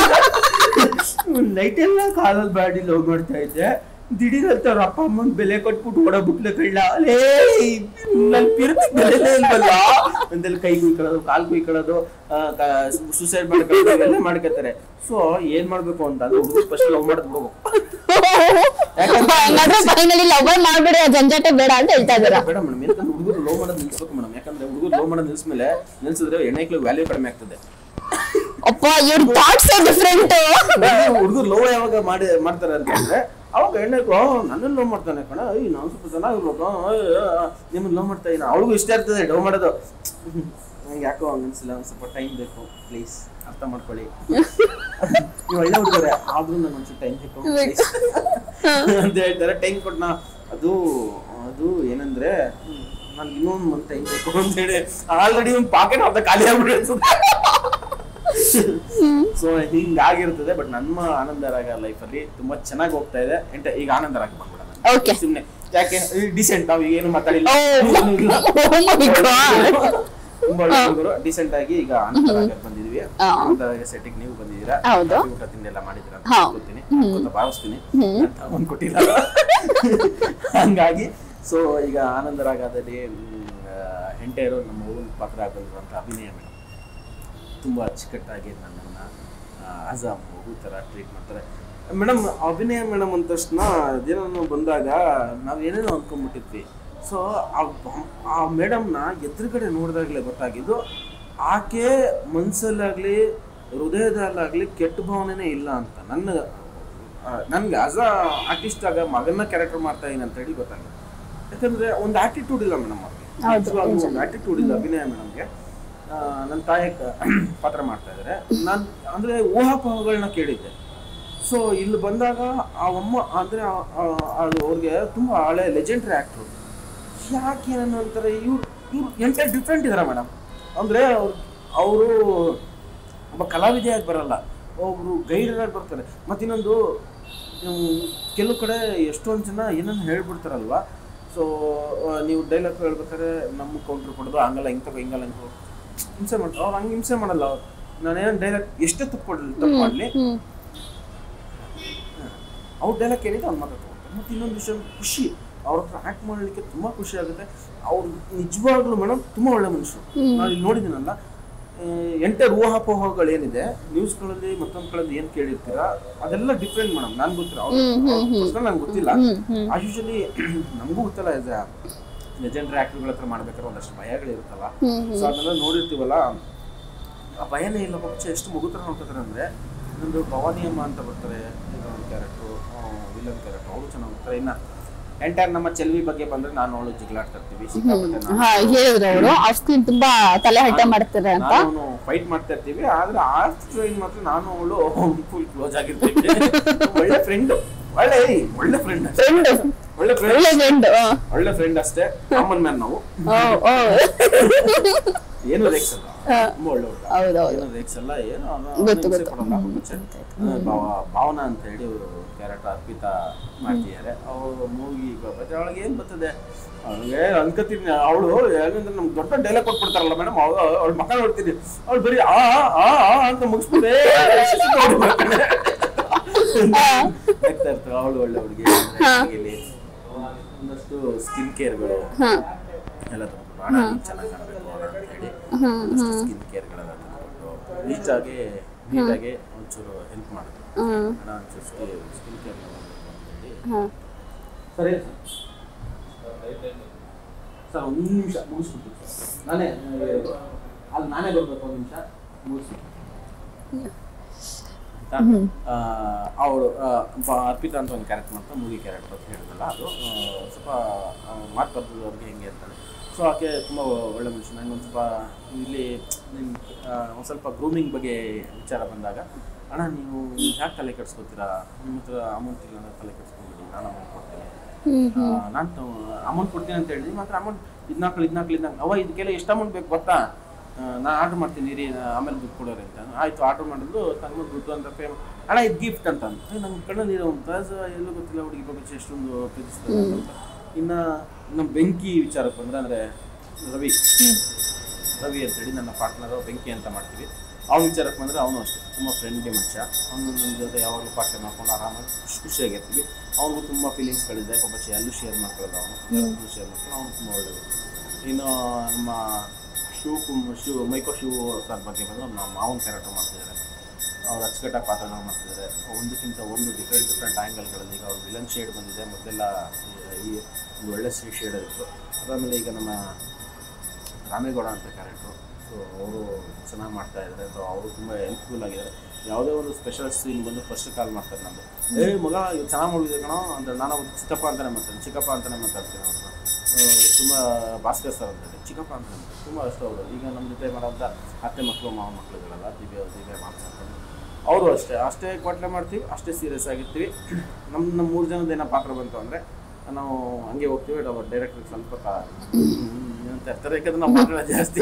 ನೈಟ್ ಎಲ್ಲ ಕಾಲಲ್ಲಿ ಬಾಡಿ ಲವ್ ಮಾಡ್ತಾ ಇದ್ದೆ ದಿಢೀರ್ ಅಂತ ಅವ್ರ ಅಪ್ಪ ಅಮ್ಮನ್ ಬೆಲೆ ಕೊಟ್ಬಿಟ್ಟು ಓಡೋಗ್ಬಿಟ್ಲೆ ಕಳ್ಳ ಲೇ ನನ್ ಪಿರತಿ ಬೆಲೆನೇ ಇಲ್ವಲ್ಲ ಅಂತೆಲ್ಲ ಕೈ ಕುಯ್ಕೊಳ್ಳೋದು ಕಾಲ್ ಕುಯ್ಕೊಳ್ಳೋದು ಸುಸೈಡ್ ಮಾಡ್ಕೊಳ್ಳೋದು ಇವೆಲ್ಲ ಮಾಡ್ಕೊತಾರೆ ಸೊ ಏನ್ ಮಾಡ್ಬೇಕು ಅಂತ ಅಂದ್ರೆ ಹುಡುಗ ಫಸ್ಟ್ ಲವ್ ಮಾಡೋದು ಬಿಡ್ಬೇಕು ಹಂಗಾದ್ರೆ ಫೈನಲಿ ಲವ್ ಮಾಡ್ಬಿಡಿ ಆ ಜಂಜಾಟ ಬೇಡ ಅಂತ ಹೇಳ್ತಾ ಇದ್ದೀರಾ ಬೇಡ ಮೇಡಮ್ ಯಾಕಂದ್ರೆ ಹುಡುಗರು ಲೋ ಮಾಡೋದು ನಿಲ್ಸ್ಬೇಕು ಮೇಡಮ್ ಯಾಕಂದ್ರೆ ಹುಡುಗರು ಲೋ ಮಾಡೋದು ನಿಲ್ಸ್ಮೇಲೆ ನಿಲ್ಸಿದ್ರೆ ಹೆಣ್ಣೈಕ್ಳು ವ್ಯಾಲ್ಯೂ ಕಡಿಮೆ ಆಗ್ತದೆ ಅಪ್ಪ ಇವ್ರ ಥಾಟ್ಸ್ ಡಿಫ್ರೆಂಟ್ ಹುಡುಗರು ಲೋ ಯಾವಾಗ ಮಾಡಿ ಮಾಡ್ತಾರೆ ಅಂತಂದ್ರೆ ಅವಾಗ ಹೆಣ್ಣೈಕ್ಳು ನನ್ನನ್ನು ಲೋ ಮಾಡ್ತಾನೆ ಕಣ ಈ ನಾನು ಸ್ವಲ್ಪ ಚೆನ್ನಾಗಿರ್ಬೇಕು ನಿಮ್ಮನ್ನ ಲೋ ಮಾಡ್ತಾ ಇದ್ದೀನಿ ಅವಳಿಗೂ ಇಷ್ಟ ಇರ್ತದೆ ಲವ್ ಮಾಡೋದು ನಂಗೆ ಯಾಕೋ ಹಂಗ ಅನ್ಸಿಲ್ಲ ಒಂದ್ ಸ್ವಲ್ಪ ಟೈಮ್ ಬೇಕು ಪ್ಲೀಸ್ ಅರ್ಥ ಮಾಡ್ಕೊಳ್ಳಿ ನೀವು ಒಳ್ಳೆ ಹುಡುಗರೆ ಆದ್ರೂ ನಂಗೆ ಒಂಚೂರು ಟೈಮ್ ಬೇಕು please. ಅಂತ ಹೇಳ್ತಾರೆ ಟೈಮ್ ಕೊಟ್ನ ಅದು ಅದು ಏನಂದ್ರೆ ನನ್ಗೆ ಇನ್ನೊಂದು ಮಂತ್ ಟೈಮ್ ಬೇಕು ಅಂತ ಹೇಳಿ ಆಲ್ರೆಡಿ ಒಂದು ಪಾಕೆಟ್ ಅರ್ಧ ಖಾಲಿ ಆಗ್ಬಿಟ್ಟಿರ್ತದೆ ಸೊ ಹಿಂಗಾಗಿರ್ತದೆ ಬಟ್ ನಮ್ಮ ಆನಂದ ರಾಗ ಲೈಫ್ ಅಲ್ಲಿ ತುಂಬಾ ಚೆನ್ನಾಗಿ ಹೋಗ್ತಾ ಇದೆ ಎಂಟ ಈಗ ಆನಂದ ರಾಗ ಬಂದ್ಬಿಡೋಣ Okay. ಸುಮ್ನೆ ಯಾಕೆ ಡಿಸೆಂಟ್ ನಾವು ಏನು ಮಾತಾಡಿಲ್ಲ Oh. ಏನೂ ಇಲ್ಲ. Oh my God. ತುಂಬಾ ಒಳ್ಳೆ ಹುಡುಗರು ಡಿಸೆಂಟ್ ಆಗಿ ಈಗ ಆನಂದ ರಾಗ ಬಂದಿದ್ವಿ ಹಾ. ಆನಂದ ರಾಗ ಸೆಟ್ಟಿಗೆ ನೀವು ಬಂದಿದ್ದೀರಾ ಹೌದು. ಕಾಫಿ ಊಟ ತಿಂಡಿ ಎಲ್ಲ ಮಾಡಿದ್ದೀರಾ ಅಂತ ಹಾ. ಅನ್ಕೋತೀನಿ ಅನ್ಕೋತ ಭಾವಿಸ್ತೀನಿ ಅಂತ ಒಂದ್ ಕೊಟ್ಟಿಲ್ಲ ಹಂಗಾಗಿ ಸೊ ಈಗ ಆನಂದ ರಾಗದಲ್ಲಿ ಹೆಂಟೆಯರು ನಮ್ಮ ಊರಿನ ಪಾತ್ರ ಆಗಿರುವಂತ ಅಭಿನಯ ಮೇಡಮ್ ತುಂಬ ಅಚ್ಚುಕಟ್ಟಾಗಿ ನನ್ನನ್ನು ಆಸ್ ಅ ಮಗು ಥರ ಟ್ರೀಟ್ ಮಾಡ್ತಾರೆ ಮೇಡಮ್ ಅಭಿನಯ ಮೇಡಮ್ ಅಂದ ತಕ್ಷಣ ಅದೇನೋ ಬಂದಾಗ ನಾವು ಏನೇನೋ ಅಂದ್ಕೊಂಡ್ಬಿಟ್ಟಿದ್ವಿ ಸೊ ಆ ಮೇಡಮ್ನ ಎದುರುಗಡೆ ನೋಡಿದಾಗಲೇ ಗೊತ್ತಾಗಿದ್ದು ಆಕೆ ಮನಸ್ಸಲ್ಲಾಗಲಿ ಹೃದಯದಲ್ಲಾಗಲಿ ಕೆಟ್ಟ ಭಾವನೆನೇ ಇಲ್ಲ ಅಂತ ನನ್ನ ನನಗೆ ಆಸ್ ಅ ಆರ್ಟಿಸ್ಟ್ ಆಗ ಮಗನ ಕ್ಯಾರೆಕ್ಟರ್ ಮಾಡ್ತಾ ಇದೀನಿ ಅಂತ ಹೇಳಿ ಗೊತ್ತಾಗಿದೆ ಯಾಕಂದ್ರೆ ಒಂದು ಆಟಿಟ್ಯೂಡ್ ಇಲ್ಲ ಮೇಡಮ್ ಅವ್ರಿಗೆ ಒಂದು ಆಟಿಟ್ಯೂಡ್ ಇಲ್ಲ ಅಭಿನಯ ಮೇಡಮ್ಗೆ ನನ್ನ ತಾಯಿ ಕ- ಪಾತ್ರ ಮಾಡ್ತಾ ಇದ್ದಾರೆ ನಾನು ಅಂದ್ರೆ ಊಹಾಪೋಹಗಳನ್ನ ಕೇಳಿದ್ದೆ ಸೊ ಇಲ್ಲಿ ಬಂದಾಗ ಆ ಅಮ್ಮ ಅಂದ್ರೆ ಆ- ಆ- ಅದು ಅವ್ರಿಗೆ ತುಂಬಾ ಹಳೆ ಲೆಜೆಂಡ್ರಿ ಆಕ್ಟ್ರು ಯಾಕೆ ಏನೋ ಅಂತಾರೆ ಇವ್ರು ಇವ್ರು ಎಂಟರ್ ಡಿಫ್ರೆಂಟ್ ಇದಾರೆ ಮೇಡಮ್ ಅಂದ್ರೆ ಅವ್ರು ಅವರು ಒಬ್ಬ ಕಲಾವಿದೆಯಾಗಿ ಬರಲ್ಲ ಒಬ್ರು ಗೈಡರ್ ಆಗಿ ಬರ್ತಾರೆ ಮತ್ತಿನ್ನೊಂದು ಹ್ಮ್, ಕೆಲವು ಕಡೆ ಎಷ್ಟೊಂದು ಜನ ಏನನ್ನ ಹೇಳ್ಬಿಡ್ತಾರಲ್ವಾ ಸೊ ನೀವು ಡೈಲಾಗ್ ಹೇಳ್ಬೇಕಾದ್ರೆ ನಮ್ಮ ಕೌಂಟ್ರ್ ಕೊಡೋದು ಹಂಗಲ್ಲ ಹಿಂಗೆ ತಗೋ ಹಿಂಗಲ್ಲ ಹಿಂಗೆ ತಗೋ. ಹಿಂಸೆ ಮಾಡ್ತಾರೆ ಅವ್ರು ಹಂಗೆ ಹಿಂಸೆ ಮಾಡಲ್ಲ ಅವ್ರು ನಾನೇನು ಡೈಲಾಗ್ ಎಷ್ಟೇ ತಪ್ಪು ತಪ್ಪು ಮಾಡಲಿ ಅವ್ರ ಡೈಲಾಗ್ ಕೇಳಿದ್ರೆ ಅವ್ನು ಮಾತಾಡ್ತಾರೆ ಮತ್ತು ಇನ್ನೊಂದು ವಿಷಯ ಖುಷಿ ಅವ್ರ ಹತ್ರ ಆ್ಯಕ್ಟ್ ಮಾಡಲಿಕ್ಕೆ ತುಂಬ ಖುಷಿ ಆಗುತ್ತೆ ಅವ್ರು ನಿಜವಾಗ್ಲೂ ಮೇಡಮ್ ತುಂಬ ಒಳ್ಳೆ ಮನುಷ್ಯರು ನಾನು ಇಲ್ಲಿ ನೋಡಿದ್ದೀನಲ್ಲ ಎಂಟರ್ ಊಹಾಪೋಹಗಳು ಏನಿದೆ ನ್ಯೂಸ್ಗಳಲ್ಲಿ ಮತ್ತೊಂದು ಕಡೆ ಏನು ಕೇಳಿರ್ತೀರಾ ಅದೆಲ್ಲ ಡಿಫ್ರೆಂಟ್ ಮೇಡಮ್ ನನ್ಗೆ ಗೊತ್ತಿಲ್ಲ ಅವ್ರ ನಂಗೆ ಗೊತ್ತಿಲ್ಲ ಆ ಯೂಶಲಿ ನಮಗೂ ಗೊತ್ತಲ್ಲ ಆಸ್ ಲೆಜೆಂಡ್ರಿ ಆಕ್ಟರ್ಗಳ ಹತ್ರ ಮಾಡ್ಬೇಕಾದ್ರೆ ಒಂದಷ್ಟು ಭಯಗಳಿರುತ್ತಲ್ಲ ಸೊ ಅದನ್ನೆಲ್ಲ ನೋಡಿರ್ತೀವಲ್ಲ ಆ ಭಯನೇ ಇಲ್ಲ ಪಕ್ಷ ಎಷ್ಟು ಮಗು ಥರ ನೋಡ್ತಾರೆ ಅಂದ್ರೆ ಇನ್ನೊಂದು ಭವಾನಿ ಅಮ್ಮ ಅಂತ ಬರ್ತಾರೆ ಒಂದು ಕ್ಯಾರೆಕ್ಟ್ರು ವಿಲನ್ ಕ್ಯಾರೆಕ್ಟರ್ ಅವರು ಚೆನ್ನಾಗಿ ಹೋಗ್ತಾರೆ ಇನ್ನ ಎಂಟೈರ್ ನಮ್ಮ ಚೆಲ್ವಿ ಬಗ್ಗೆ ಬಂದ್ರೆ ನಾನು ಅವಳು ಜಿಗ್ಲಾಡ್ತಾ ಇರ್ತೀವಿ ಸಿಕ್ಕಾಪಟ್ಟೆ ನಾನು- ಹಾ ಹೇಳಿದ್ರು ಅವರು ಆಫ್ ಸ್ಕ್ರೀನ್ ತುಂಬಾ ತಲೆ ಹಟ್ಟೆ ಮಾಡ್ತಾರೆ ಅಂತ ನಾನು ಫೈಟ್ ಮಾಡ್ತಾ ಇರ್ತೀವಿ ಆದ್ರೆ ಆಫ್ ಟ್ರೈನ್ ಮಾತ್ರ ನಾನು ಅವಳು ಫುಲ್ ಕ್ಲೋಸ್ ಆಗಿರ್ತೀವಿ ಒಳ್ಳೆ ಫ್ರೆಂಡ್ ಒಳ್ಳೆ ಒಳ್ಳೆ ಫ್ರೆಂಡ್ ಫ್ರೆಂಡ್ ಒಳ್ಳೆ ಫ್ರೆಂಡ್ ಒಳ್ಳೆ ಫ್ರೆಂಡ್ ಒಳ್ಳೆ ಫ್ರೆಂಡ್ ಅಷ್ಟೇ ಕಾಮನ್ ಮ್ಯಾನ್ ನಾವು ಏನು ರೇಕ್ಸ್ ಅಲ್ಲ ತುಂಬಾ ಒಳ್ಳೆ ಹುಡುಗ. ಹೌದೌದು. ಏನು ರೇಕ್ಸ್ ಅಲ್ಲ ಏನು ಅವ್ನು ಗೊತ್ತು, ಹಿಂಸೆ ಗೊತ್ತು. ಕೊಡಲ್ಲ, ಮುಂಚೆ. ಅಂದ್ರೆ ಭಾವ- ಭಾವನಾ ಅಂತ ಹೇಳಿ ಅವರು ಕ್ಯಾರೆಕ್ಟರ್ ಅರ್ಪಿತಾ ಮಾಡ್ತಿದ್ದಾರೆ ಅವರು ಮೂವಿ ಮತ್ತೆ ಅವಳಿಗೆ ಏನ್ ಬರ್ತದೆ ಅವಳಿಗೆ ಅನ್ಕೋತೀನಿ ಅವಳು ಏನಂದ್ರೆ ನಮ್ಗೆ ದೊಡ್ಡ ಡೈಲಾಗ್ ಕೊಟ್ಬಿಡ್ತಾರಲ್ಲ ಮೇಡಮ್ ಅವಳು ಅವಳ ಮಕ್ಕ ನೋಡ್ತೀನಿ ಅವಳು ಬರೀ ಆ ಆ ಆ ಅಂತ ಮುಗಿಸ್ಬಿಟ್ಟೆ ಆಗ್ತಾ ಇರ್ತಾರೆ ಅವಳು ಒಳ್ಳೆ ಹುಡುಗಿ ಒಂದಷ್ಟು ಸ್ಕಿನ್ ಕೇರ್ಗಳು ಹಾ ಎಲ್ಲ ತಗೊಂಡು ಅಣ್ಣ ನೀನ್ ಚೆನ್ನಾಗಿ ಕಾಣಬೇಕು ಅಣ್ಣ ಅಂತ ಹೇಳಿ ಒಂದಷ್ಟು ಸ್ಕಿನ್ ಕೇರ್ಗಳೆಲ್ಲ ತಗೊಂಡು ನೀಟಾಗಿ ನೀಟಾಗಿ ಒಂಚೂರು ಹೆಲ್ಪ್ ಮಾಡಿದ್ರು ಹ್ಮ್ ಅಣ್ಣ ಒಂಚೂರು ಸ್ಕಿನ್ ಕೇರ್ ಅಂತ ಹೇಳಿ ಹಾ ಸರಿ ಸರ್ ಒಂದು ನಿಮಿಷ ಮುಗಿಸ್ಬಿಟ್ಟು ಸರ್ ನಾನೇ ಆ, ಅಲ್ಲಿ ನಾನೇ ಬರ್ಬೇಕು ಒಂದು ನಿಮಿಷ ಮುಗಿಸ್ಬಿಟ್ಟು ಅವಳು ಅರ್ಪಿತಾ ಅಂತ ಒಂದು ಕ್ಯಾರೆಕ್ಟರ್ ಮಾಡ್ತಾ ಮೂವಿ ಕ್ಯಾರೆಕ್ಟರ್ ಅಂತ ಹೇಳಿದ್ರಲ್ಲ ಅದು ಆ, ಸ್ವಲ್ಪ ಮಾತು ಬರ್ದವ್ರಿಗೆ ಹೆಂಗೆ ಅಂತಾನೆ ಸೊ ಆಕೆ ತುಂಬ ಒಳ್ಳೆ ಮನುಷ್ಯ ನಂಗೆ ಒಂದು ಸ್ವಲ್ಪ ಇಲ್ಲಿ ನಿಮ್ ಒಂದು ಸ್ವಲ್ಪ ಗ್ರೂಮಿಂಗ್ ಬಗ್ಗೆ ವಿಚಾರ ಬಂದಾಗ ಅಣ್ಣ ನೀವು ಯಾಕೆ ತಲೆ ಕೆಡ್ಸ್ಕೊತೀರಾ ನಿಮ್ಮ ಹತ್ರ ಅಮೌಂಟ್ ಇಲ್ಲ ಅಂದ್ರೆ ತಲೆ ಕೆಡ್ಸ್ಕೊಂಬಿಡಿ ನಾನು ಅಮೌಂಟ್ ಕೊಡ್ತೀನಿ ಹ್ಮ್ ನಾನು ಅಮೌಂಟ್ ಕೊಡ್ತೀನಿ ಅಂತ ಹೇಳಿದ್ವಿ ಮಾತ್ರ ಅಮೌಂಟ್ ಇದ್ನಾಕ್ಳು ಇದ್ನಾಕ್ಳು ಇದ್ನಾಕ್ ಅವ ಇದಕ್ಕೆಲ್ಲ ಎಷ್ಟು ಅಮೌಂಟ್ ಬೇಕು ಗೊತ್ತಾ ನಾನು ಆರ್ಡರ್ ಮಾಡ್ತೀನಿ ಇರಿ ನಾ ಆಮೇಲೆ ದುಡ್ಡು ಕೊಡೋರಿ ಅಂತ ಆಯ್ತು ಆರ್ಡರ್ ಮಾಡಿದ್ರು ತಂಗ ದುಡ್ಡು ಅಂತ ಪೇ ಅಣ್ಣ ಇದು ಗಿಫ್ಟ್ ಅಂತ ಅಂದ ನಂಗೆ ಕಣ್ಣಲ್ಲಿ ನೀರು ಅಂತ ಎಲ್ಲೂ ಗೊತ್ತಿಲ್ಲ ಹುಡುಗಿ ಬಗ್ಗೆ ಎಷ್ಟೊಂದು ಪ್ರೀತಿಸ್ತಾರೆ ಅಂತ ಇನ್ನು ನಮ್ಮ ಬೆಂಕಿ ವಿಚಾರಕ್ಕೆ ಬಂದ್ರೆ ಅಂದರೆ ರವಿ ರವಿ ಅಂತೇಳಿ ನನ್ನ ಪಾರ್ಟ್ನರು ಬೆಂಕಿ ಅಂತ ಮಾಡ್ತೀವಿ ಅವ್ನ ವಿಚಾರಕ್ಕೆ ಬಂದರೆ ಅವನು ಅಷ್ಟೇ ತುಂಬ ಫ್ರೆಂಡ್ಲಿ ಮನುಷ್ಯ ಅವನು ನನ್ನ ಜೊತೆ ಯಾವಾಗಲೂ ಪಾಠ ಮಾಡ್ಕೊಂಡು ಆರಾಮಾಗಿ ಖುಷಿ ಖುಷಿಯಾಗಿರ್ತೀವಿ ಅವನಿಗೂ ತುಂಬ ಫೀಲಿಂಗ್ಸ್ಗಳಿದೆ ಪಾಪ ಎಲ್ಲೂ ಶೇರ್ ಮಾಡ್ಕೊಳ್ಳೋದು ಅವನು ಎಲ್ಲರೂ ಶೇರ್ ಮಾಡ್ಕೊಂಡು ಅವನು ತುಂಬ ಒಳ್ಳೆಯದು ಇನ್ನು ನಮ್ಮ ಶಿವ ಕುಮ್ ಶಿವ ಮೈಕೋ ಶಿವ ಸರ್ ಬಗ್ಗೆ ಬಂದು ನಮ್ಮ ಮಾವನ ಕ್ಯಾರೆಕ್ಟರ್ ಮಾಡ್ತಿದ್ದಾರೆ ಅವ್ರು ಅಚ್ಚುಕಟ್ಟಾಗಿ ಪಾತ್ರಗಳು ಮಾಡ್ತಿದ್ದಾರೆ ಒಂದಕ್ಕಿಂತ ಒಂದು ಡಿಫ್ರೆಂಟ್ ಡಿಫ್ರೆಂಟ್ ಆ್ಯಂಗಲ್ಗಳಲ್ಲಿ ಈಗ ಅವ್ರು ವಿಲನ್ ಶೇಡ್ ಬಂದಿದೆ ಮೊದಲೆಲ್ಲ ಈ ಒಂದು ಒಳ್ಳೆ ಸಿ ಶೇಡ್ ಇತ್ತು ಅದಾದಮೇಲೆ ಈಗ ನಮ್ಮ ರಾಮೇಗೌಡ ಅಂತ ಕ್ಯಾರೆಕ್ಟ್ರು ಸೊ ಅವರು ಚೆನ್ನಾಗಿ ಮಾಡ್ತಾ ಇದ್ದಾರೆ ಸೊ ಅವರು ತುಂಬ ಹೆಲ್ಪ್ಫುಲ್ ಆಗಿದ್ದಾರೆ ಯಾವುದೇ ಒಂದು ಸ್ಪೆಷಲ್ ಸೀನ್ ಬಂದು ಫಸ್ಟ್ ಕಾಲ್ ಮಾಡ್ತಾರೆ ನಮ್ಮದು ಏ ಮಗ ಇವು ಚೆನ್ನಾಗಿ ಮಾಡಿದೆ ಕಣೋ ಅಂದ್ರೆ ನಾನು ಅವ್ರು ಚಿಕ್ಕಪ್ಪ ಅಂತಲೇ ಮಾತಾಡ್ತೀನಿ ಚಿಕ್ಕಪ್ಪ ಅಂತಲೇ ಮಾತಾಡ್ತೀನಿ ಅವ್ರನ್ನ ತುಂಬ ಭಾಸ್ಕರ್ ಸರ್ ಅಂತೇಳಿ ಚಿಕ್ಕಪ್ಪ ಅಂತ ತುಂಬ ಅಷ್ಟು ಅವರು ಈಗ ನಮ್ಮ ಜೊತೆ ಮಾಡೋಂಥ ಅತ್ತೆ ಮಕ್ಕಳು ಮಾವ ಮಕ್ಕಳುಗಳೆಲ್ಲ ದಿವ್ಯ ದಿವ್ಯ ಮಾತಾಡ್ತಾರೆ ಅವರು ಅಷ್ಟೇ ಅಷ್ಟೇ ಕ್ವಾಟ್ಲೆ ಮಾಡ್ತೀವಿ ಅಷ್ಟೇ ಸೀರಿಯಸ್ ಆಗಿರ್ತೀವಿ ನಮ್ಮ ನಮ್ಮ ಮೂರು ಜನದ ಏನೋ ಪಾತ್ರ ಬಂತು ಅಂದರೆ ನಾವು ಹಂಗೆ ಹೋಗ್ತೀವಿ ಡೈರೆಕ್ಟ್ರಿಗೆ ಸ್ವಲ್ಪ ಕಾ- ಹ್ಮ್ ಅಂತ ಇರ್ತಾರೆ ಯಾಕಂದ್ರೆ ನಾವು ಮಾತಾಡೋ ಜಾಸ್ತಿ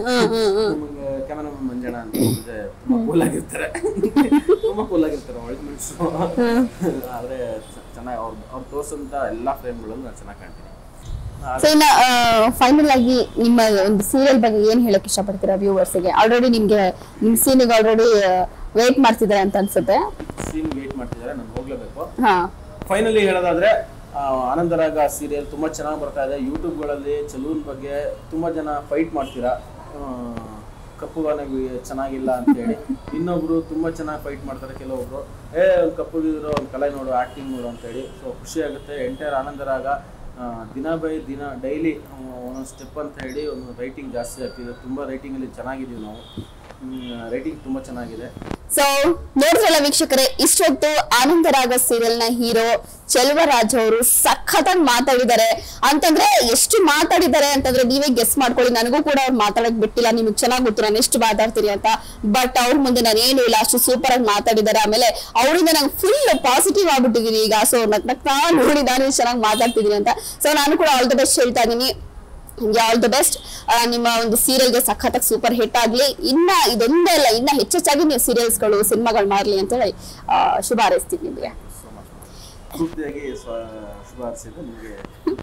ನಮಗೆ ಕ್ಯಾಮರಾಮನ್ ಮಂಜಣ್ಣ ಅಂತ ಇದ್ರೆ ತುಂಬ ಕೂಲ್ ಆಗಿರ್ತಾರೆ ತುಂಬ ಕೂಲ್ ಆಗಿರ್ತಾರೆ ಒಳ್ಳೆ ಮನುಷ್ಯರು ಆದರೆ ಚೆನ್ನಾಗಿ ಅವ್ರು ಅವ್ರು ತೋರಿಸೋಂಥ ಎಲ್ಲ ಫ್ರೇಮ್ಗಳಲ್ಲೂ ನಾನು ಚೆನ್ನಾಗಿ ಕಾಣ್ತೀನಿ ಸೊ ಇನ್ನ ಫೈನಲ್ ಆಗಿ ನಿಮ್ಮ ಒಂದು ಸೀರಿಯಲ್ ಬಗ್ಗೆ ಏನ್ ಹೇಳಕ್ ಇಷ್ಟಪಡ್ತೀರಾ ವ್ಯೂವರ್ಸ್ ಗೆ ಆಲ್ರೆಡಿ ನಿಮ್ಗೆ ನಿಮ್ ಸೀನಿಗೆ ಆಲ್ರೆಡಿ ವೇಟ್ ಮಾಡ್ತಿದ್ದಾರೆ ಅಂತ ಅನ್ಸುತ್ತೆ ಸೀನ್ ವೇಟ್ ಮಾಡ್ತಿದ್ದಾರೆ ನಾನು ಹೋಗ್ಲೇಬೇಕು ಹಾ ಫೈನಲಿ ಹೇಳೋದಾದ್ರೆ ಆ, ಆನಂದರಾಗ ಸೀರಿಯಲ್ ತುಂಬಾ ಚೆನ್ನಾಗಿ ಬರ್ತಾ ಇದೆ ಯೂಟ್ಯೂಬ್ಗಳಲ್ಲಿ ಚಲೂನ್ ಬಗ್ಗೆ ತುಂಬಾ ಜನ ಫೈಟ್ ಮಾಡ್ತೀರಾ ಆ, ಕಪ್ಪುಗಾನಿಗೆ ಚೆನ್ನಾಗಿಲ್ಲ ಅಂತ ಹೇಳಿ ಇನ್ನೊಬ್ರು ತುಂಬಾ ಚೆನ್ನಾಗಿ ಫೈಟ್ ಮಾಡ್ತಾರೆ ಕೆಲವೊಬ್ರು ಏ ಒಂದು ಕಪ್ಪುಗಿರೋ ಒಂದು ಕಲೆ ನೋಡು ಆಕ್ಟಿಂಗ್ ನೋಡು ಅಂತ ಹೇಳಿ ಸೊ ಖುಷಿ ಆಗುತ್ತೆ ಎಂಟೈರ್ ಆನಂದರಾಗ ಆ, ದಿನ ಬೈ ದಿನ ಡೈಲಿ ಒಂದೊಂದು ಸ್ಟೆಪ್ ಅಂತ ಹೇಳಿ ಒಂದು ರೈಟಿಂಗ್ ಜಾಸ್ತಿ ಆಗ್ತಿದೆ ತುಂಬ ರೈಟಿಂಗಲ್ಲಿ ಚೆನ್ನಾಗಿದ್ದೀವಿ ನಾವು ರೈಟಿಂಗ್ ತುಂಬ ಚೆನ್ನಾಗಿದೆ ಸೊ ನೋಡಿದ್ರಲ್ಲ ವೀಕ್ಷಕರೇ ಇಷ್ಟೊತ್ತು ಆನಂದರಾಗ ಸೀರಿಯಲ್ ನ ಹೀರೋ ಚೆಲ್ವರಾಜ್ ಅವರು ಸಖತ್ತಾಗಿ ಮಾತಾಡಿದ್ದಾರೆ ಅಂತಂದ್ರೆ ಎಷ್ಟು ಮಾತಾಡಿದ್ದಾರೆ ಅಂತಂದ್ರೆ ನೀವೇ ಗೆಸ್ ಮಾಡ್ಕೊಳ್ಳಿ ನನಗೂ ಕೂಡ ಅವ್ರು ಮಾತಾಡಕ್ ಬಿಟ್ಟಿಲ್ಲ ನಿಮ್ಗೆ ಚೆನ್ನಾಗಿ ಗೊತ್ತು ನಾನು ಎಷ್ಟು ಮಾತಾಡ್ತೀನಿ ಅಂತ ಬಟ್ ಅವ್ರ ಮುಂದೆ ನಾನು ಏನು ಇಲ್ಲ ಅಷ್ಟು ಸೂಪರ್ ಆಗಿ ಮಾತಾಡಿದ್ದಾರೆ ಆಮೇಲೆ ಅವರಿಂದ ನಂಗೆ ಫುಲ್ ಪಾಸಿಟಿವ್ ಆಗ್ಬಿಟ್ಟಿದೀನಿ ಈಗ ಸೊ ನಕ್ ನಗ್ತಾ ನೋಡಿ ನಾನು ಇಷ್ಟ್ ಚೆನ್ನಾಗಿ ಮಾತಾಡ್ತಿದ್ದೀನಿ ಅಂತ ಸೊ ನಾನು ಕೂಡ ಆಲ್ ದ ಬೆಸ್ಟ್ ಹೇಳ್ತಾ ಇದೀನಿ ನಿಮ್ಗೆ ಆಲ್ ದ ಬೆಸ್ಟ್ ನಿಮ್ಮ ಒಂದು ಸೀರಿಯಲ್ಗೆ ಸಖತ್ತಾಗಿ ಸೂಪರ್ ಹಿಟ್ ಆಗ್ಲಿ ಇನ್ನ ಇದೊಂದೇ ಅಲ್ಲ ಇನ್ನ ಹೆಚ್ಚೆಚ್ಚಾಗಿ ನೀವು ಸೀರಿಯಲ್ಸ್ಗಳು ಸಿನಿಮಾಗಳು ಮಾಡ್ಲಿ ಅಂತ ಹೇಳಿ ಆ, ಶುಭ ಹಾರೈಸ್ತೀನಿ ನಿಮಗೆ ಸೊ ಮಚ್ ಪೂರ್ತಿಯಾಗಿ ಸ್ವ ಶುಭ ಹಾರೈಸಿದ್ದು ನಿಮಗೆ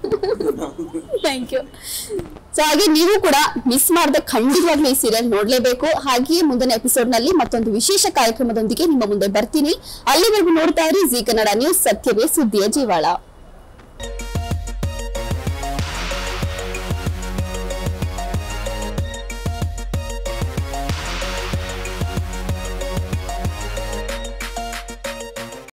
ಥ್ಯಾಂಕ್ ಯು ಸೊ ಹಾಗೆ ನೀವು ಕೂಡ ಮಿಸ್ ಮಾಡದೆ ಖಂಡಿತವಾಗ್ಲೂ ಈ ಸೀರಿಯಲ್ ನೋಡ್ಲೇಬೇಕು ಹಾಗೆಯೇ ಮುಂದಿನ ಎಪಿಸೋಡ್ ನಲ್ಲಿ ಮತ್ತೊಂದು ವಿಶೇಷ ಕಾರ್ಯಕ್ರಮದೊಂದಿಗೆ ನಿಮ್ಮ ಮುಂದೆ ಬರ್ತೀನಿ ಅಲ್ಲಿವರೆಗೂ ನೋಡ್ತಾ ಇರಿ ಜಿ ಕನ್ನಡ ನ್ಯೂಸ್ ಸತ್ಯವೇ ಸುದ್ದಿಯ ಜೀವಾಳ